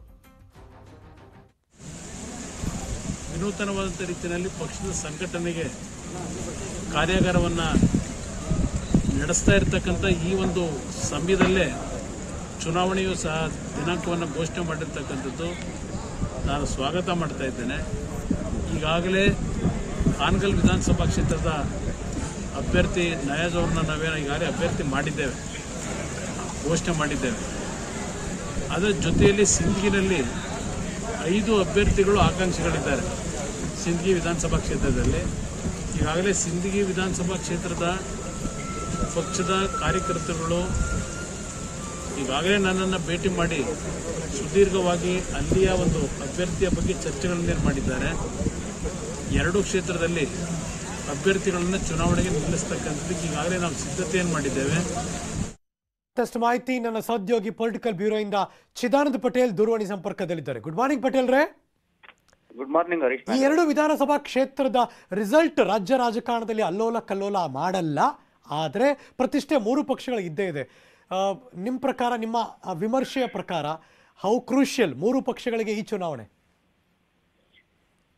K: ವಿನೂತನವಾದಂಥ ರೀತಿಯಲ್ಲಿ ಪಕ್ಷದ ಸಂಘಟನೆಗೆ ಕಾರ್ಯಾಗಾರವನ್ನು ನಡೆಸ್ತಾ ಇರತಕ್ಕಂಥ ಈ ಒಂದು ಸಮಯದಲ್ಲೇ ಚುನಾವಣೆಯು ಸಹ ದಿನಾಂಕವನ್ನು ಘೋಷಣೆ ಮಾಡಿರ್ತಕ್ಕಂಥದ್ದು ನಾನು ಸ್ವಾಗತ ಮಾಡ್ತಾ ಇದ್ದೇನೆ ಈಗಾಗಲೇ ಹಾನಗಲ್ ವಿಧಾನಸಭಾ ಕ್ಷೇತ್ರದ ಅಭ್ಯರ್ಥಿ ನಯಾಜ್ ಅವ್ರನ್ನ ನಾವೇನು ಈಗಾಗಲೇ ಅಭ್ಯರ್ಥಿ ಮಾಡಿದ್ದೇವೆ ಘೋಷಣೆ ಮಾಡಿದ್ದೇವೆ ಅದರ ಜೊತೆಯಲ್ಲಿ ಸಿಂದಗಿನಲ್ಲಿ ಐದು ಅಭ್ಯರ್ಥಿಗಳು ಆಕಾಂಕ್ಷಿಗಳಿದ್ದಾರೆ ಸಿಂದಗಿ ವಿಧಾನಸಭಾ ಕ್ಷೇತ್ರದಲ್ಲಿ ಈಗಾಗಲೇ ಸಿಂದಗಿ ವಿಧಾನಸಭಾ ಕ್ಷೇತ್ರದ ಪಕ್ಷದ ಕಾರ್ಯಕರ್ತರುಗಳು ಈಗಾಗಲೇ ನನ್ನನ್ನು ಭೇಟಿ ಮಾಡಿ ಸುದೀರ್ಘವಾಗಿ ಅಲ್ಲಿಯ ಒಂದು ಅಭ್ಯರ್ಥಿಯ ಬಗ್ಗೆ ಚರ್ಚೆಗಳನ್ನೇನು ಮಾಡಿದ್ದಾರೆ ಎರಡೂ ಕ್ಷೇತ್ರದಲ್ಲಿ ಅಭ್ಯರ್ಥಿಗಳನ್ನು ಚುನಾವಣೆಗೆ ನಿಲ್ಲಿಸ್ತಕ್ಕಂಥದ್ದಕ್ಕೆ ಈಗಾಗಲೇ ನಾವು ಸಿದ್ಧತೆಯನ್ನು ಮಾಡಿದ್ದೇವೆ
A: ಮತ್ತಷ್ಟು ಮಾಹಿತಿ ನನ್ನ ಸಹೋದ್ಯೋಗಿ ಪೊಲಿಟಿಕಲ್ ಬ್ಯೂರೋ ಇಂದ ಚಿದಾನಂದ್ ಪಟೇಲ್ ದೂರವಾಣಿ ಸಂಪರ್ಕದಲ್ಲಿದ್ದಾರೆ ಗುಡ್ ಮಾರ್ನಿಂಗ್ ಪಟೇಲ್ ರೇ
L: ಗುಡ್ ಮಾರ್ನಿಂಗ್ ಹರೀಶ್
A: ಈ ಎರಡು ವಿಧಾನಸಭಾ ಕ್ಷೇತ್ರದ ರಿಸಲ್ಟ್ ರಾಜ್ಯ ರಾಜಕಾರಣದಲ್ಲಿ ಅಲ್ಲೋಲ ಕಲ್ಲೋಲ ಮಾಡಲ್ಲ ಆದರೆ ಪ್ರತಿಷ್ಠೆ ಮೂರು ಪಕ್ಷಗಳು ಇದ್ದೇ ಇದೆ ನಿಮ್ಮ ಪ್ರಕಾರ ನಿಮ್ಮ ಆ, ವಿಮರ್ಶೆಯ ಪ್ರಕಾರ ಹೌ ಕ್ರೂಷಿಯಲ್ ಮೂರು ಪಕ್ಷಗಳಿಗೆ ಈ ಚುನಾವಣೆ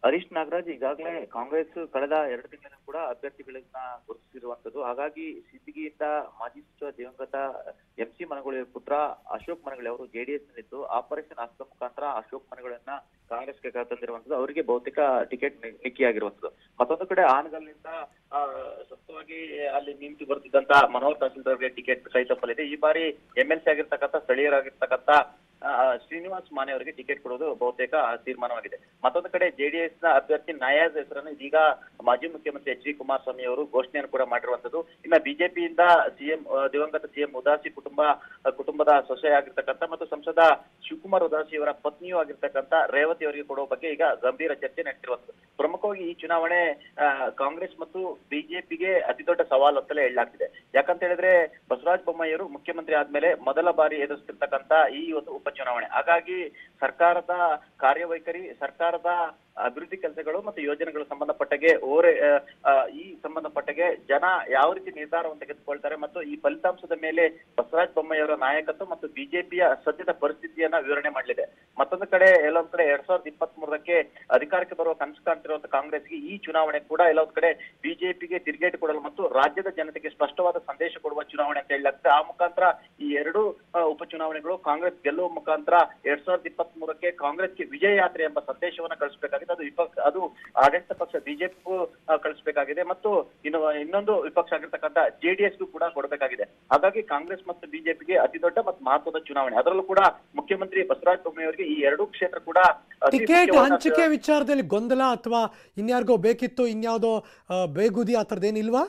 L: ಹರೀಶ್ ನಾಗರಾಜ್ ಈಗಾಗಲೇ ಕಾಂಗ್ರೆಸ್ ಕಳೆದ ಎರಡು ತಿಂಗಳಿಂದ ಕೂಡ ಅಭ್ಯರ್ಥಿಗಳನ್ನ ಗುರುತಿಸಿರುವಂತದ್ದು ಹಾಗಾಗಿ ಸಿದ್ದಿಗಿಯಿಂದ ಮಾಜಿ ಸಚಿವ ದಿವಂಗತ ಎಂ ಸಿ ಮನಗೂಳಿ ಪುತ್ರ ಅಶೋಕ್ ಮನಗಳಿ ಅವರು ಜೆಡಿಎಸ್ ನಲ್ಲಿದ್ದು ಆಪರೇಷನ್ ಹಸ್ತ ಮುಖಾಂತರ ಅಶೋಕ್ ಮನಗಳನ್ನ ಕಾಂಗ್ರೆಸ್ಗೆ ಕರೆತಂದಿರುವಂತದ್ದು ಅವರಿಗೆ ಬಹುತೇಕ ಟಿಕೆಟ್ ನಿಕ್ಕಿಯಾಗಿರುವಂತದ್ದು ಮತ್ತೊಂದು ಕಡೆ ಆನಗಲ್ನಿಂದ ಆ, ಸತತವಾಗಿ ಅಲ್ಲಿ ನಿಂತು ಬರ್ತಿದ್ದಂತ ಮನೋಹರ್ ತಹಸೀಲ್ದಾರ್ಗೆ ಟಿಕೆಟ್ ಕೈ ತಪ್ಪಲಿದೆ ಈ ಬಾರಿ ಎಂ ಎಲ್ ಸಿ ಆಗಿರ್ತಕ್ಕಂಥ ಸ್ಥಳೀಯರಾಗಿರ್ತಕ್ಕಂಥ ಆ, ಶ್ರೀನಿವಾಸ್ ಮಾನೆ ಅವರಿಗೆ ಟಿಕೆಟ್ ಕೊಡೋದು ಬಹುತೇಕ ತೀರ್ಮಾನವಾಗಿದೆ ಮತ್ತೊಂದು ಕಡೆ ಜೆಡಿಎಸ್ ನ ಅಭ್ಯರ್ಥಿ ನಯಾಜ್ ಹೆಸರನ್ನು ಇದೀಗ ಮಾಜಿ ಮುಖ್ಯಮಂತ್ರಿ ಎಚ್ ಡಿ ಕುಮಾರಸ್ವಾಮಿ ಅವರು ಘೋಷಣೆಯನ್ನು ಕೂಡ ಮಾಡಿರುವಂತದ್ದು ಇನ್ನ ಬಿಜೆಪಿಯಿಂದ ಸಿಎಂ ದಿವಂಗತ ಸಿಎಂ ಉದಾಸಿ ಕುಟುಂಬ ಆ, ಕುಟುಂಬದ ಸೊಸೆಯಾಗಿರ್ತಕ್ಕಂಥ ಮತ್ತು ಸಂಸದ ಶಿವಕುಮಾರ್ ಉದಾಸಿ ಅವರ ಪತ್ನಿಯೂ ಆಗಿರ್ತಕ್ಕಂಥ ರೇವತಿ ಅವರಿಗೆ ಕೊಡುವ ಬಗ್ಗೆ ಈಗ ಗಂಭೀರ ಚರ್ಚೆ ನಡೆಸಿರುವಂತದ್ದು ಪ್ರಮುಖವಾಗಿ ಈ ಚುನಾವಣೆ ಆ, ಕಾಂಗ್ರೆಸ್ ಮತ್ತು ಬಿಜೆಪಿಗೆ ಅತಿ ದೊಡ್ಡ ಸವಾಲು ಅಂತಲೇ ಹೇಳಲಾಗ್ತಿದೆ ಯಾಕಂತ ಹೇಳಿದ್ರೆ ಬಸವರಾಜ ಬೊಮ್ಮಾಯಿಯವರು ಮುಖ್ಯಮಂತ್ರಿ ಆದ್ಮೇಲೆ ಮೊದಲ ಬಾರಿ ಎದುರಿಸ್ತಿರ್ತಕ್ಕಂಥ ಈ ಒಂದು ಉಪಚುನಾವಣೆ ಹಾಗಾಗಿ ಸರ್ಕಾರದ ಕಾರ್ಯವೈಖರಿ ಸರ್ಕಾರದ ಅಭಿವೃದ್ಧಿ ಕೆಲಸಗಳು ಮತ್ತು ಯೋಜನೆಗಳು ಸಂಬಂಧಪಟ್ಟಗೆ ಓರೆ ಆ, ಆ, ಈ ಸಂಬಂಧಪಟ್ಟಗೆ ಜನ ಯಾವ ರೀತಿ ನಿರ್ಧಾರವನ್ನು ತೆಗೆದುಕೊಳ್ತಾರೆ ಮತ್ತು ಈ ಫಲಿತಾಂಶದ ಮೇಲೆ ಬಸವರಾಜ ಬೊಮ್ಮಾಯಿಯವರ ನಾಯಕತ್ವ ಮತ್ತು ಬಿಜೆಪಿಯ ಸದ್ಯದ ಪರಿಸ್ಥಿತಿಯನ್ನ ವಿವರಣೆ ಮಾಡಲಿದೆ ಮತ್ತೊಂದು ಕಡೆ ಎಲ್ಲೊಂದ್ ಕಡೆ ಎರಡ್ ಸಾವಿರದ ಇಪ್ಪತ್ತ್ ಮೂರಕ್ಕೆ ಅಧಿಕಾರಕ್ಕೆ ಬರುವ ಕನಸು ಕಾಣ್ತಿರುವಂತ ಕಾಂಗ್ರೆಸ್ಗೆ ಈ ಚುನಾವಣೆ ಕೂಡ ಎಲ್ಲೊಂದ್ ಕಡೆ ಬಿಜೆಪಿಗೆ ತಿರುಗೇಟು ಕೊಡಲು ಮತ್ತು ರಾಜ್ಯದ ಜನತೆಗೆ ಸ್ಪಷ್ಟವಾದ ಸಂದೇಶ ಕೊಡುವ ಚುನಾವಣೆ ಅಂತ ಹೇಳಲಾಗ್ತದೆ ಆ ಮುಖಾಂತರ ಈ ಎರಡು ಆ, ಉಪಚುನಾವಣೆಗಳು ಕಾಂಗ್ರೆಸ್ ಗೆಲ್ಲುವ ಮುಖಾಂತರ ಎರಡ್ ಸಾವಿರದ ಇಪ್ಪತ್ತ್ ಮೂರಕ್ಕೆ ಕಾಂಗ್ರೆಸ್ಗೆ ವಿಜಯ ಯಾತ್ರೆ ಎಂಬ ಸಂದೇಶವನ್ನ ಕಳಿಸಬೇಕಾಗಿದೆ ಅದು ವಿಪಕ್ಷ ಅದು ಆಡಳಿತ ಪಕ್ಷ ಬಿಜೆಪಿಗೂ ಕಳಿಸಬೇಕಾಗಿದೆ ಮತ್ತು ಇನ್ನು ಇನ್ನೊಂದು ವಿಪಕ್ಷ ಆಗಿರ್ತಕ್ಕಂಥ ಜೆಡಿಎಸ್ಗೂ ಕೂಡ ಕೊಡಬೇಕಾಗಿದೆ ಹಾಗಾಗಿ ಕಾಂಗ್ರೆಸ್ ಮತ್ತು ಬಿಜೆಪಿಗೆ ಅತಿ ದೊಡ್ಡ ಮತ್ತು ಮಹತ್ವದ ಚುನಾವಣೆ ಅದರಲ್ಲೂ ಕೂಡ ಮುಖ್ಯಮಂತ್ರಿ ಬಸವರಾಜ ಬೊಮ್ಮಾಯಿ ಅವರಿಗೆ ಈ ಎರಡೂ ಕ್ಷೇತ್ರ ಕೂಡ ಅತಿ
A: ಟಿಕೆಟ್
L: ಮುಖ್ಯವಾದ-
A: ಹಂಚಿಕೆ ವಿಚಾರದಲ್ಲಿ ಗೊಂದಲ ಅಥವಾ ಇನ್ಯಾರಿಗೋ ಬೇಕಿತ್ತು ಇನ್ಯಾವುದೋ ಆ, ಬೇಗುದಿ ಆ ಥರದ್ದೇನಿಲ್ವಾ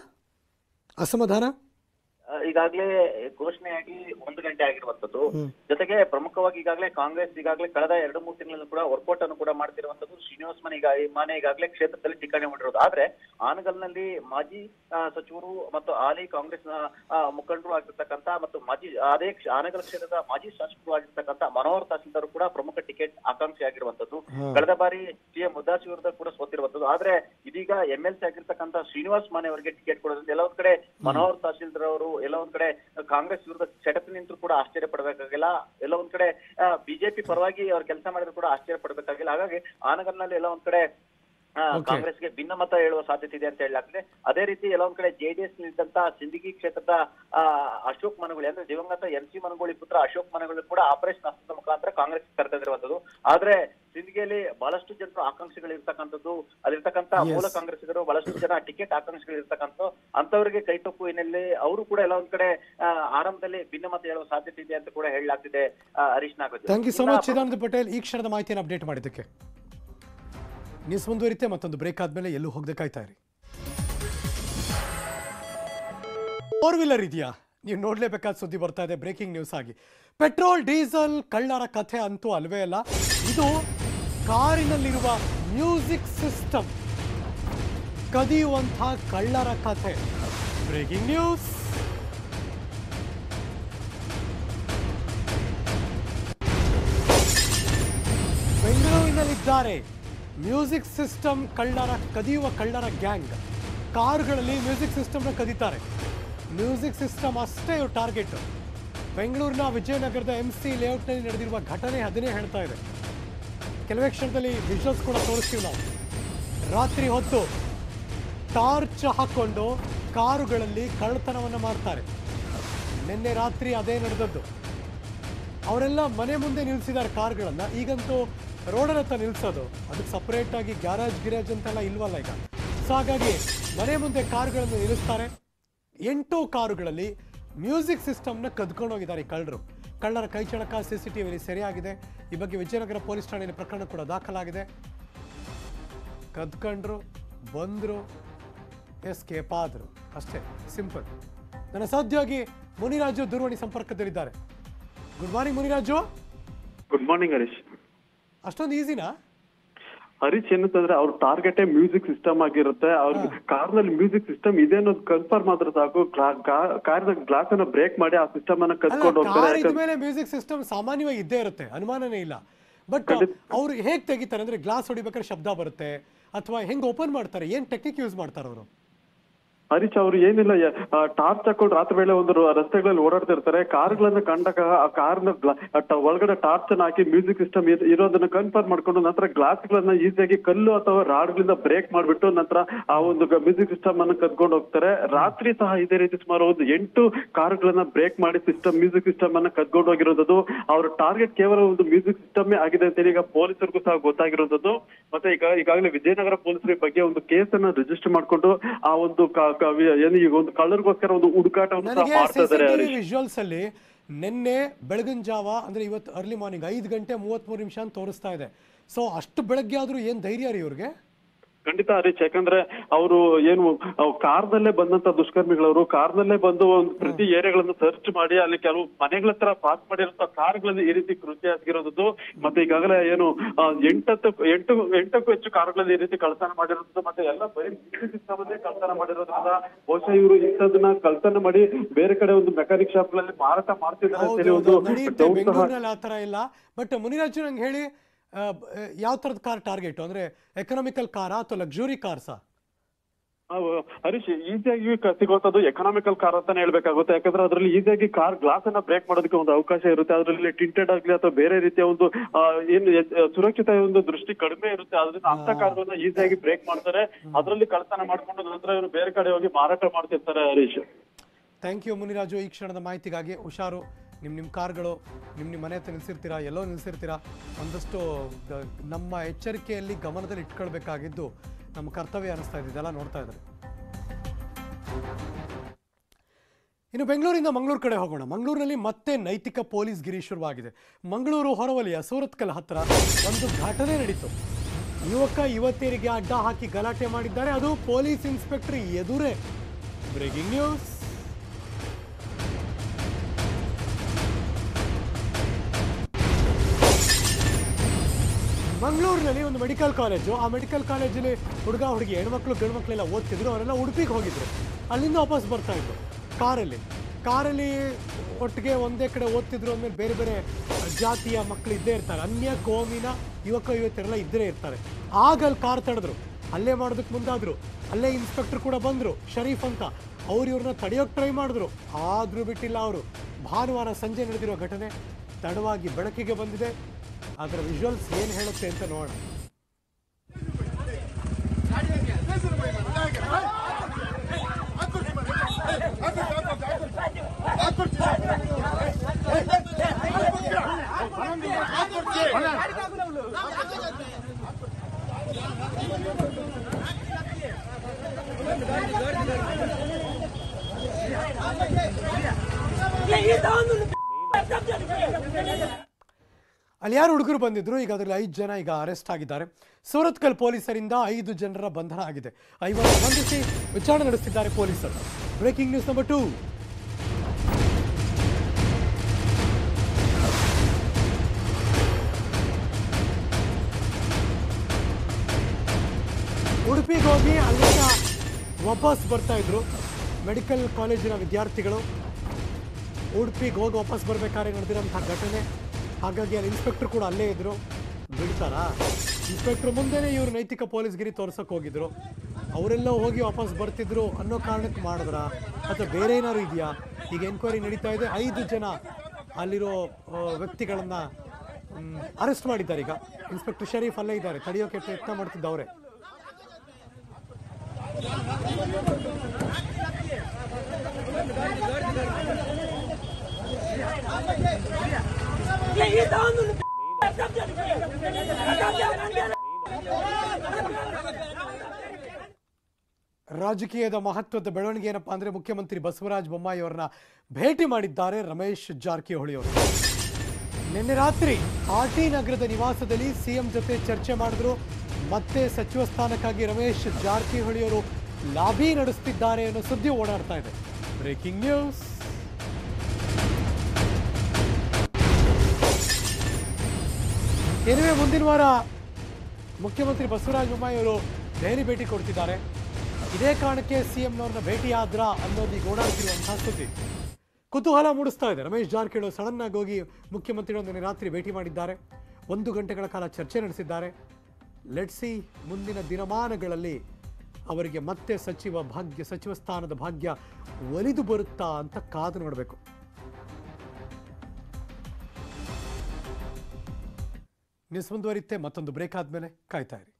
A: ಅಸಮಾಧಾನ
L: ಆ, ಈಗಾಗಲೇ ಘೋಷಣೆಯಾಗಿ ಒಂದು ಗಂಟೆ ಆಗಿರುವಂತದ್ದು ಜೊತೆಗೆ ಪ್ರಮುಖವಾಗಿ ಈಗಾಗಲೇ ಕಾಂಗ್ರೆಸ್ ಈಗಾಗಲೇ ಕಳೆದ ಎರಡು ಮೂರು ತಿಂಗಳಿಂದ ಕೂಡ ವರ್ಕೌಟ್ ಅನ್ನು ಕೂಡ ಮಾಡ್ತಿರುವಂತದ್ದು ಶ್ರೀನಿವಾಸ್ ಮನೆ ಈಗ ಮಾನೆ ಈಗಾಗಲೇ ಕ್ಷೇತ್ರದಲ್ಲಿ ಟಿಪ್ಪಣಿ ಮಾಡಿರೋದು ಆದ್ರೆ ಆನಗಲ್ನಲ್ಲಿ ಮಾಜಿ ಆ, ಸಚಿವರು ಮತ್ತು ಹಾಲಿ ಕಾಂಗ್ರೆಸ್ ಮುಖಂಡರು ಆಗಿರ್ತಕ್ಕಂಥ ಮತ್ತು ಮಾಜಿ ಅದೇ ಕ್ಷ- ಆನಗಲ್ ಕ್ಷೇತ್ರದ ಮಾಜಿ ಶಾಸಕರು ಆಗಿರ್ತಕ್ಕಂಥ ಮನೋಹರ್ ತಹಸೀಲ್ದಾರ್ ಕೂಡ ಪ್ರಮುಖ ಟಿಕೆಟ್ ಆಕಾಂಕ್ಷಿ ಆಗಿರುವಂತದ್ದು ಕಳೆದ ಬಾರಿ ಸಿಎಂ ಉದಾಸಿ ವಿರುದ್ಧ ಕೂಡ ಸೋತಿರುವಂತದ್ದು ಆದ್ರೆ ಇದೀಗ ಎಂ ಎಲ್ ಸಿ ಆಗಿರ್ತಕ್ಕಂಥ ಶ್ರೀನಿವಾಸ್ ಮಾನೆ ಅವರಿಗೆ ಟಿಕೆಟ್ ಕೊಡೋದ್ರಿಂದ ಎಲ್ಲ ಒಂದ್ ಕಡೆ ಮನೋಹರ್ ತಹಸೀಲ್ದಾರ್ ಅವರು ಎಲ್ಲ ಒಂದ್ ಕಡೆ ಕಾಂಗ್ರೆಸ್ ವಿರುದ್ಧ ಸೆಟಪ್ ನಿಂತರೂ ಕೂಡ ಆಶ್ಚರ್ಯ ಪಡಬೇಕಾಗಿಲ್ಲ ಎಲ್ಲ ಒಂದ್ ಕಡೆ ಬಿಜೆಪಿ ಪರವಾಗಿ ಅವ್ರು ಕೆಲಸ ಮಾಡಿದ್ರು ಕೂಡ ಆಶ್ಚರ್ಯ ಪಡಬೇಕಾಗಿಲ್ಲ ಹಾಗಾಗಿ ಆನಗಲ್ನಲ್ಲಿ ಎಲ್ಲ ಒಂದ್ ಕಡೆ ಆ, ಕಾಂಗ್ರೆಸ್ಗೆ ಭಿನ್ನಮತ ಹೇಳುವ ಸಾಧ್ಯತೆ ಇದೆ ಅಂತ ಹೇಳಲಾಗ್ತದೆ ಅದೇ ರೀತಿ ಎಲ್ಲ ಒಂದ್ ಕಡೆ ಜೆಡಿಎಸ್ ನಿಂತ ಸಿಂದಗಿ ಕ್ಷೇತ್ರದ ಆ, ಅಶೋಕ್ ಮನಗೋಳಿ ಅಂದ್ರೆ ದಿವಂಗತ ಎಂ ಸಿ ಮನಗೋಳಿ ಪುತ್ರ ಅಶೋಕ್ ಮನಗೋಳಿ ಕೂಡ ಆಪರೇಷನ್ ಹಸ್ತದ ಮುಖಾಂತರ ಕಾಂಗ್ರೆಸ್ ಕರೆತಂದಿರುವಂತದ್ದು ಆದ್ರೆ ಸಿಂದಗಿಯಲ್ಲಿ ಬಹಳಷ್ಟು ಜನರು ಆಕಾಂಕ್ಷಿಗಳು ಇರ್ತಕ್ಕಂಥದ್ದು ಅಲ್ಲಿರ್ತಕ್ಕಂಥ ಮೂಲ ಕಾಂಗ್ರೆಸ್ಸಿಗರು ಬಹಳಷ್ಟು ಜನ ಟಿಕೆಟ್ ಆಕಾಂಕ್ಷಿಗಳು ಇರ್ತಕ್ಕಂಥ ಅಂತವರಿಗೆ ಕೈ ತಪ್ಪು ಹಿನ್ನೆಲೆ ಅವರು ಕೂಡ ಎಲ್ಲ ಒಂದ್ ಕಡೆ ಆ, ಆರಂಭದಲ್ಲಿ ಭಿನ್ನಮತ ಹೇಳುವ ಸಾಧ್ಯತೆ ಇದೆ ಅಂತ ಕೂಡ ಹೇಳಲಾಗ್ತಿದೆ ಆ, Harish Nagaraj
A: thank you so much Chidananda Patel ಈ ಕ್ಷಣದ ಮಾಹಿತಿಯನ್ನು ಅಪ್ಡೇಟ್ ಮಾಡಿದ್ದಕ್ಕೆ ನ್ಯೂಸ್ ಮುಂದುವರಿತೆ ಮತ್ತೊಂದು ಬ್ರೇಕ್ ಆದ್ಮೇಲೆ ಎಲ್ಲೂ ಹೋಗದೆ ಕಾಯ್ತಾ ಇರಿ ಫೋರ್ ವೀಲರ್ ಇದೆಯಾ ನೀವು ನೋಡ್ಲೇಬೇಕಾದ ಸುದ್ದಿ ಬರ್ತಾ ಇದೆ ಬ್ರೇಕಿಂಗ್ ನ್ಯೂಸ್ ಆಗಿ ಪೆಟ್ರೋಲ್ ಡೀಸೆಲ್ ಕಳ್ಳರ ಕಥೆ ಅಂತೂ ಅಲ್ವೇ ಅಲ್ಲ ಇದು ಕಾರಿನಲ್ಲಿರುವ ಮ್ಯೂಸಿಕ್ ಸಿಸ್ಟಮ್ ಕದಿಯುವಂಥ ಕಳ್ಳರ ಕಥೆ ಬ್ರೇಕಿಂಗ್ ನ್ಯೂಸ್ ಬೆಂಗಳೂರಿನಲ್ಲಿದ್ದಾರೆ ಮ್ಯೂಸಿಕ್ ಸಿಸ್ಟಮ್ ಕಳ್ಳರ ಕದಿಯುವ ಕಳ್ಳರ ಗ್ಯಾಂಗ್ ಕಾರುಗಳಲ್ಲಿ ಮ್ಯೂಸಿಕ್ ಸಿಸ್ಟಮ್ನ ಕದೀತಾರೆ ಮ್ಯೂಸಿಕ್ ಸಿಸ್ಟಮ್ ಅಷ್ಟೇ ಇವ್ರ ಟಾರ್ಗೆಟ್ ಬೆಂಗಳೂರಿನ ವಿಜಯನಗರದ ಎಂ ಸಿ ಲೇಔಟ್ನಲ್ಲಿ ನಡೆದಿರುವ ಘಟನೆ ಅದನ್ನೇ ಹೇಳ್ತಾ ಇದೆ ಕೆಲವೇ ಕ್ಷಣದಲ್ಲಿ ವಿಜುವಲ್ಸ್ ಕೂಡ ತೋರಿಸ್ತೀವಿ ನಾವು ರಾತ್ರಿ ಹೊತ್ತು ಟಾರ್ಚ್ ಹಾಕೊಂಡು ಕಾರುಗಳಲ್ಲಿ ಕಳ್ಳತನವನ್ನು ಮಾಡ್ತಾರೆ ನಿನ್ನೆ ರಾತ್ರಿ ಅದೇ ನಡೆದದ್ದು ಅವರೆಲ್ಲ ಮನೆ ಮುಂದೆ ನಿಲ್ಲಿಸಿದ್ದಾರೆ ಕಾರ್ಗಳನ್ನ ಈಗಂತೂ ರೋಡನ್ನ ಹತ್ರ ನಿಲ್ಸೋದು ಅದಕ್ಕೆ ಸಪರೇಟ್ ಆಗಿ ಗ್ಯಾರೇಜ್ ಗಿರೇಜ್ ಅಂತೆಲ್ಲ ಇಲ್ವಲ್ಲ ಈಗ ಸೊ ಹಾಗಾಗಿ ಮನೆ ಮುಂದೆ ಕಾರುಗಳನ್ನು ನಿಲ್ಲಿಸ್ತಾರೆ ಎಂಟು ಕಾರುಗಳಲ್ಲಿ ಮ್ಯೂಸಿಕ್ ಸಿಸ್ಟಮ್ನ ಕದ್ಕೊಂಡು ಹೋಗಿದ್ದಾರೆ ಈ ಕಳ್ಳರು ಕಳ್ಳರ ಕೈ ಚಳಕ ಸಿ ಸಿ ಟಿವಿಯಲ್ಲಿ ಸೆರೆಯಾಗಿದೆ ಈ ಬಗ್ಗೆ ವಿಜಯನಗರ ಪೊಲೀಸ್ ಠಾಣೆಯಲ್ಲಿ ಪ್ರಕರಣ ಕೂಡ ದಾಖಲಾಗಿದೆ ಕದ್ಕೊಂಡ್ರು ಬಂದರು ಎಸ್ಕೇಪ್ ಆದರು ಅಷ್ಟೇ ಸಿಂಪಲ್ ನನ್ನ ಸಹೋದ್ಯೋಗಿ ಮುನಿರಾಜು ದೂರವಾಣಿ ಸಂಪರ್ಕದಲ್ಲಿದ್ದಾರೆ good morning Muniraju
M: good morning Harish
A: ಅಷ್ಟೊಂದು ಈಸಿನಾ
M: ಹರೀಶ್ ಏನಂತಂದ್ರೆ ಅವ್ರ ಟಾರ್ಗೆಟ್ ಮ್ಯೂಸಿಕ್ ಸಿಸ್ಟಮ್ ಆಗಿರುತ್ತೆ ಅವ್ರ ಕಾರ್ನಲ್ಲಿ ಮ್ಯೂಸಿಕ್ ಸಿಸ್ಟಮ್ ಇದೆ ಅನ್ನೋದು ಕನ್ಫರ್ಮ್ ಆದ್ರೆ ಸಾಕು ಕಾರಿನ ಗ್ಲಾಸ್ ಅನ್ನ ಬ್ರೇಕ್ ಮಾಡಿ ಆ ಸಿಸ್ಟಮ್ ಅನ್ನ ಕದ್ಕೊಂಡು
A: ಕಾರ್
M: ಹೋಗ್ತಾರೆ
A: ಇದ್ಮೇಲೆ ಮ್ಯೂಸಿಕ್ ಸಿಸ್ಟಮ್ ಸಾಮಾನ್ಯವಾಗಿ ಇದ್ದೇ ಇರುತ್ತೆ ಅನುಮಾನನೇ ಇಲ್ಲ ಬಟ್ ಅವ್ರು ಹೇಗ್ ತೆಗಿತಾರೆ ಅಂದ್ರೆ ಗ್ಲಾಸ್ ಹೊಡಿಬೇಕಾದ್ರೆ ಶಬ್ದ ಬರುತ್ತೆ ಅಥವಾ ಹೆಂಗ್ ಓಪನ್ ಮಾಡ್ತಾರೆ ಏನ್ ಟೆಕ್ನಿಕ್ ಯೂಸ್ ಮಾಡ್ತಾರೆ ಅವರು
M: ಹರೀಶ್ ಅವರು ಏನಿಲ್ಲ ಟಾರ್ಚ್ ಹಾಕೊಂಡು ರಾತ್ರಿ ವೇಳೆ ಒಂದು ರ- ರಸ್ತೆಗಳಲ್ಲಿ ಓಡಾಡ್ತಿರ್ತಾರೆ ಕಾರ್ಗಳನ್ನ ಕಂಡಾಗ ಆ ಕಾರ್ನ ಗ್ಲಾ- ಆ ಟ- ಒಳಗಡೆ ಟಾರ್ಚ್ ಅನ್ನ ಹಾಕಿ ಮ್ಯೂಸಿಕ್ ಸಿಸ್ಟಮ್ ಇರೋದನ್ನ ಕನ್ಫರ್ಮ್ ಮಾಡ್ಕೊಂಡು ನಂತರ ಗ್ಲಾಸ್ ಗಳನ್ನ ಈಸಿಯಾಗಿ ಕಲ್ಲು ಅಥವಾ ರಾಡ್ಗಳಿಂದ ಬ್ರೇಕ್ ಮಾಡ್ಬಿಟ್ಟು ನಂತರ ಆ ಒಂದು ಮ್ಯೂಸಿಕ್ ಸಿಸ್ಟಮ್ ಅನ್ನ ಕದ್ಕೊಂಡು ಹೋಗ್ತಾರೆ ರಾತ್ರಿ ಸಹ ಇದೇ ರೀತಿ ಸುಮಾರು ಒಂದು ಎಂಟು ಕಾರುಗಳನ್ನ ಬ್ರೇಕ್ ಮಾಡಿ ಸಿಸ್ಟಮ್ ಮ್ಯೂಸಿಕ್ ಸಿಸ್ಟಮ್ ಅನ್ನ ಕದ್ಕೊಂಡು ಹೋಗಿರೋದು ಅವರ ಟಾರ್ಗೆಟ್ ಕೇವಲ ಒಂದು ಮ್ಯೂಸಿಕ್ ಸಿಸ್ಟಮ್ ಆಗಿದೆ ಅಂತೇಳಿ ಈಗ ಪೊಲೀಸರಿಗೂ ಸಹ ಗೊತ್ತಾಗಿರೋದು ಮತ್ತೆ ಈಗ ಈಗಾಗಲೇ ವಿಜಯನಗರ ಪೊಲೀಸರ ಬಗ್ಗೆ ಒಂದು ಕೇಸ್ ಅನ್ನ ರಿಜಿಸ್ಟರ್ ಮಾಡ್ಕೊಂಡು ಆ ಒಂದು ಕ- ಕ- ಏನು ಈಗ ಒಂದು ಕಳ್ಳರಿಗೋಸ್ಕರ ಒಂದು ಹುಡುಕಾಟವನ್ನು ಸಹ
A: ನನಗೆ
M: ಮಾಡ್ತಾ ಇದ್ದಾರೆ
A: ಸಿಸಿಟಿವಿ
M: ಹರೀಶ್
A: ವಿಜುವಲ್ಸ್ ಅಲ್ಲಿ ನಿನ್ನೆ ಬೆಳಗಿನ ಜಾವ ಅಂದ್ರೆ ಇವತ್ತು ಅರ್ಲಿ ಮಾರ್ನಿಂಗ್ ಐದು ಗಂಟೆ ಮೂವತ್ಮೂರು ನಿಮಿಷ ಅಂತ ತೋರಿಸ್ತಾ ಇದೆ ಸೊ ಅಷ್ಟು ಬೆಳಗ್ಗೆ ಆದ್ರೂ ಏನ್ ಧೈರ್ಯ ರೀ ಇವ್ರಿಗೆ
M: ಖಂಡಿತ ಹರೀಶ್ ಯಾಕಂದ್ರೆ ಅವರು ಏನು ಕಾರ್ನಲ್ಲೇ ಬಂದಂತ ದುಷ್ಕರ್ಮಿಗಳವರು ಕಾರ್ನಲ್ಲೇ ಬಂದು ಒಂದು ಪ್ರತಿ ಏರಿಯಾಗಳನ್ನು ಸರ್ಚ್ ಮಾಡಿ ಅಲ್ಲಿ ಕೆಲವು ಮನೆಗಳ ಹತ್ರ ಪಾರ್ಕ್ ಮಾಡಿರುವಂತ ಕಾರ್ಗಳಲ್ಲಿ ಈ ರೀತಿ ಕೃತ್ಯ ಆಗಿರೋದು ಮತ್ತೆ ಈಗಾಗಲೇ ಏನು ಆ, ಎಂಟತ್ತು ಎಂಟು ಎಂಟಕ್ಕೂ ಹೆಚ್ಚು ಕಾರುಗಳಲ್ಲಿ ಈ ರೀತಿ ಕಳ್ತನ ಮಾಡಿರೋದು ಮತ್ತೆ ಎಲ್ಲ ಬರೀ ಸಿಸ್ಟಮ್ ಅಲ್ಲೇ ಕಳ್ತನ ಮಾಡಿರೋದ್ರಿಂದ ಬಹುಶಃ ಇವರು ಇಂಥದನ್ನ ಕಳ್ತನ ಮಾಡಿ ಬೇರೆ ಕಡೆ ಒಂದು ಮೆಕ್ಯಾನಿಕ್ ಶಾಪ್ ಗಳಲ್ಲಿ ಮಾರಾಟ ಮಾಡ್ತಿದ್ದಾರೆ ಅಂತ ಹೇಳಿ ಒಂದು
A: ನಡೆಯುತ್ತೆ
M: doubt ಸಹ
A: ಬೆಂಗಳೂರಿನಲ್ಲಿ ಆ ಥರ ಇಲ್ಲ ಬಟ್ ಮುನಿರಾಜು ನಂಗೆ ಹೇಳಿ ಯಾವ ಥರದ ಕಾರ್ ಟಾರ್ಗೆಟ್ ಅಂದ್ರೆ ಎಕನಾಮಿಕಲ್ ಕಾರಾ ಅಥವಾ ಲಕ್ಸುರಿ ಕಾರ್ಸಾ
M: ಆ, ಹರೀಶ್ ಈಸಿಯಾಗಿ ಕ- ಸಿಗುವಂತದ್ದು ಎಕನಾಮಿಕಲ್ ಕಾರ್ ಅಂತಾನೆ ಹೇಳ್ಬೇಕಾಗುತ್ತೆ ಯಾಕಂದ್ರೆ ಅದರಲ್ಲಿ ಈಸಿಯಾಗಿ ಕಾರ್ ಗ್ಲಾಸ್ ಅನ್ನ ಬ್ರೇಕ್ ಮಾಡೋದಕ್ಕೆ ಒಂದು ಅವಕಾಶ ಇರುತ್ತೆ ಅದರಲ್ಲಿ ಟಿಂಟೆಡ್ ಆಗ್ಲಿ ಅಥವಾ ಬೇರೆ ರೀತಿಯ ಒಂದು ಆ, ಏನು ಎ- ಸುರಕ್ಷಿತ ಒಂದು ದೃಷ್ಟಿ ಕಡಿಮೆ ಇರುತ್ತೆ ಅದರಿಂದ ಅಂತ ಕಾರ್ಗಳನ್ನ ಈಸಿಯಾಗಿ ಬ್ರೇಕ್ ಮಾಡ್ತಾರೆ ಅದರಲ್ಲಿ ಕಳ್ತನ ಮಾಡ್ಕೊಂಡು ನಂತರ ಇವರು ಬೇರೆ ಕಡೆ ಹೋಗಿ ಮಾರಾಟ ಮಾಡ್ತಿರ್ತಾರೆ ಹರೀಶ್
A: ಥ್ಯಾಂಕ್ ಯು ಮುನಿರಾಜು ಈ ಕ್ಷಣದ ಮಾಹಿತಿಗಾಗಿ ಹುಷಾರು ನಿಮ್ಮ ನಿಮ್ಮ ಕಾರ್ಗಳು ನಿಮ್ಮ ನಿಮ್ಮ ಮನೆ ಹತ್ರ ನಿಲ್ಸಿರ್ತೀರಾ ಎಲ್ಲೋ ನಿಲ್ಸಿರ್ತೀರಾ ಒಂದಷ್ಟು ಗ- ನಮ್ಮ ಎಚ್ಚರಿಕೆಯಲ್ಲಿ ಗಮನದಲ್ಲಿ ಇಟ್ಕೊಳ್ಬೇಕಾಗಿದ್ದು ನಮ್ಮ ಕರ್ತವ್ಯ ಅನಿಸ್ತಾ ಇದೆ ಇದೆಲ್ಲ ನೋಡ್ತಾ ಇದ್ದಾರೆ ಇನ್ನು ಬೆಂಗಳೂರಿಂದ ಮಂಗಳೂರು ಕಡೆ ಹೋಗೋಣ ಮಂಗಳೂರಿನಲ್ಲಿ ಮತ್ತೆ ನೈತಿಕ ಪೊಲೀಸ್ ಗಿರಿ ಶುರುವಾಗಿದೆ ಮಂಗಳೂರು ಹೊರವಲಯ ಸೂರತ್ಕಲ್ ಹತ್ರ ಒಂದು ಘಟನೆ ನಡೀತು ಯುವಕ ಯುವತಿಯರಿಗೆ ಅಡ್ಡ ಹಾಕಿ ಗಲಾಟೆ ಮಾಡಿದ್ದಾರೆ ಅದು ಪೊಲೀಸ್ ಇನ್ಸ್ಪೆಕ್ಟರ್ ಎದುರೇ ಬ್ರೇಕಿಂಗ್ ನ್ಯೂಸ್ ಮಂಗಳೂರಿನಲ್ಲಿ ಒಂದು ಮೆಡಿಕಲ್ ಕಾಲೇಜು ಆ ಮೆಡಿಕಲ್ ಕಾಲೇಜಲ್ಲಿ ಹುಡುಗ ಹುಡುಗಿ ಹೆಣ್ಮಕ್ಳು ಗಂಡು ಮಕ್ಕಳೆಲ್ಲ ಓದ್ತಿದ್ರು ಅವರೆಲ್ಲ ಉಡುಪಿಗೆ ಹೋಗಿದ್ರು ಅಲ್ಲಿಂದ ವಾಪಸ್ ಬರ್ತಾ ಇದ್ರು ಕಾರಲ್ಲಿ ಕಾರಲ್ಲಿ ಒಟ್ಟಿಗೆ ಒಂದೇ ಕಡೆ ಓದ್ತಿದ್ರು ಅಂದಮೇಲೆ ಬೇರೆ ಬೇರೆ ಜಾತಿಯ ಮಕ್ಕಳು ಇದ್ದೇ ಇರ್ತಾರೆ ಅನ್ಯ ಕೋಮಿನ ಯುವಕ ಯುವತಿಯರೆಲ್ಲ ಇದ್ದೇ ಇರ್ತಾರೆ ಆಗ ಅಲ್ಲಿ ಕಾರ್ ತಡೆದ್ರು ಅಲ್ಲೇ ಮಾಡೋದಕ್ಕೆ ಮುಂದಾದ್ರು ಅಲ್ಲೇ ಇನ್ಸ್ಪೆಕ್ಟರ್ ಕೂಡ ಬಂದರು ಶರೀಫ್ ಅಂತ ಅವ್ರು ಇವ್ರನ್ನ ತಡೆಯೋಕೆ ಟ್ರೈ ಮಾಡಿದ್ರು ಆದರೂ ಬಿಟ್ಟಿಲ್ಲ ಅವರು ಭಾನುವಾರ ಸಂಜೆ ನಡೆದಿರೋ ಘಟನೆ ತಡವಾಗಿ ಬೆಳಕಿಗೆ ಬಂದಿದೆ ಅದರ ವಿಜುವಲ್ಸ್ ಏನು ಹೇಳುತ್ತೆ ಅಂತ ನೋಡೋಣ ಅಲ್ಲಿ ಯಾರು ಹುಡುಗರು ಬಂದಿದ್ರು ಈಗ ಅದರಲ್ಲಿ ಐದು ಜನ ಈಗ ಅರೆಸ್ಟ್ ಆಗಿದ್ದಾರೆ ಸೂರತ್ಕಲ್ ಪೊಲೀಸರಿಂದ ಐದು ಜನರ ಬಂಧನ ಆಗಿದೆ ಐವತ್ತು ಬಂಧಿಸಿ ವಿಚಾರಣೆ ನಡೆಸುತ್ತಿದ್ದಾರೆ ಪೊಲೀಸರು ಬ್ರೇಕಿಂಗ್ ನ್ಯೂಸ್ ನಂಬರ್ ಟೂ ಉಡುಪಿಗೆ ಹೋಗಿ ಅಲ್ಲಿಂದ ವಾಪಸ್ ಬರ್ತಾ ಇದ್ರು ಮೆಡಿಕಲ್ ಕಾಲೇಜಿನ ವಿದ್ಯಾರ್ಥಿಗಳು ಉಡುಪಿಗೆ ಹೋಗಿ ವಾಪಸ್ ಬರ್ಬೇಕಾದ್ರೆ ನಡೆದಿರೋಂಥ ಘಟನೆ ಹಾಗಾಗಿ ಅಲ್ಲಿ ಇನ್ಸ್ಪೆಕ್ಟರ್ ಕೂಡ ಅಲ್ಲೇ ಇದ್ರು ಬಿಡ್ತಾರಾ ಇನ್ಸ್ಪೆಕ್ಟರ್ ಮುಂದೆನೇ ಇವರು ನೈತಿಕ ಪೊಲೀಸ್ಗಿರಿ ತೋರ್ಸಕ್ ಹೋಗಿದ್ರು ಅವರೆಲ್ಲ ಹೋಗಿ ವಾಪಸ್ ಬರ್ತಿದ್ರು ಅನ್ನೋ ಕಾರಣಕ್ಕೆ ಮಾಡಿದ್ರ ಅಥವಾ ಬೇರೆ ಏನಾದ್ರು ಇದೆಯಾ ಈಗ ಎನ್ಕ್ವೈರಿ ನಡೀತಾ ಇದೆ ಐದು ಜನ ಅಲ್ಲಿರೋ ಆ, ವ್ಯಕ್ತಿಗಳನ್ನ ಅರೆಸ್ಟ್ ಮಾಡಿದ್ದಾರೆ ಈಗ ಇನ್ಸ್ಪೆಕ್ಟರ್ ಶರೀಫ್ ಅಲ್ಲೇ ಇದ್ದಾರೆ ತಡೆಯೋಕೆ ಯತ್ನ ಮಾಡ್ತಿದ್ದವ್ರೆ ರಾಜಕೀಯದ ಮಹತ್ವದ ಬೆಳವಣಿಗೆ ಏನಪ್ಪಾ ಅಂದ್ರೆ ಮುಖ್ಯಮಂತ್ರಿ ಬಸವರಾಜ ಬೊಮ್ಮಾಯಿ ಅವರನ್ನ ಭೇಟಿ ಮಾಡಿದ್ದಾರೆ ರಮೇಶ್ ಜಾರಕಿಹೊಳಿ ಅವರು ನಿನ್ನೆ ರಾತ್ರಿ ಆರ್ ಟಿ ನಗರದ ನಿವಾಸದಲ್ಲಿ ಸಿಎಂ ಜೊತೆ ಚರ್ಚೆ ಮಾಡಿದ್ರು ಮತ್ತೆ ಸಚಿವ ಸ್ಥಾನಕ್ಕಾಗಿ ರಮೇಶ್ ಜಾರಕಿಹೊಳಿ ಅವರು ಲಾಬಿ ನಡೆಸುತ್ತಿದ್ದಾರೆ ಅನ್ನೋ ಸುದ್ದಿ ಓಡಾಡ್ತಾ ಇದೆ ಬ್ರೇಕಿಂಗ್ ನ್ಯೂಸ್ ಏನಿವೆ ಮುಂದಿನ ವಾರ ಮುಖ್ಯಮಂತ್ರಿ ಬಸವರಾಜ ಬೊಮ್ಮಾಯಿ ಅವರು ದೆಹಲಿ ಭೇಟಿ ಕೊಡ್ತಿದ್ದಾರೆ ಇದೇ ಕಾರಣಕ್ಕೆ ಸಿಎಂನವ್ರನ್ನ ಭೇಟಿಯಾದ್ರ ಅನ್ನೋದು ಈಗ ಓಡಾಡ್ತಿರುವಂತಹ ಸುದ್ದಿ ಕುತೂಹಲ ಮೂಡಿಸ್ತಾ ಇದೆ ರಮೇಶ್ ಜಾರಕಿಹೊಳಿ ಸಡನ್ ಆಗಿ ಹೋಗಿ ಮುಖ್ಯಮಂತ್ರಿಗಳೊಂದಿಗೆ ರಾತ್ರಿ ಭೇಟಿ ಮಾಡಿದ್ದಾರೆ ಒಂದು ಗಂಟೆಗಳ ಕಾಲ ಚರ್ಚೆ ನಡೆಸಿದ್ದಾರೆ ಲೆಟ್ಸಿ ಮುಂದಿನ ದಿನಮಾನಗಳಲ್ಲಿ ಅವರಿಗೆ ಮತ್ತೆ ಸಚಿವ ಭಾಗ್ಯ ಸಚಿವ ಸ್ಥಾನದ ಭಾಗ್ಯ ಒಲಿದು ಬರುತ್ತಾ ಅಂತ ಕಾದು ನೋಡಬೇಕು ನ್ಯೂಸ್ ಮುಂದುವರಿಯುತ್ತೆ ಮತ್ತೊಂದು ಬ್ರೇಕ್ ಆದಮೇಲೆ ಕಾಯ್ತಾ ಇರಿ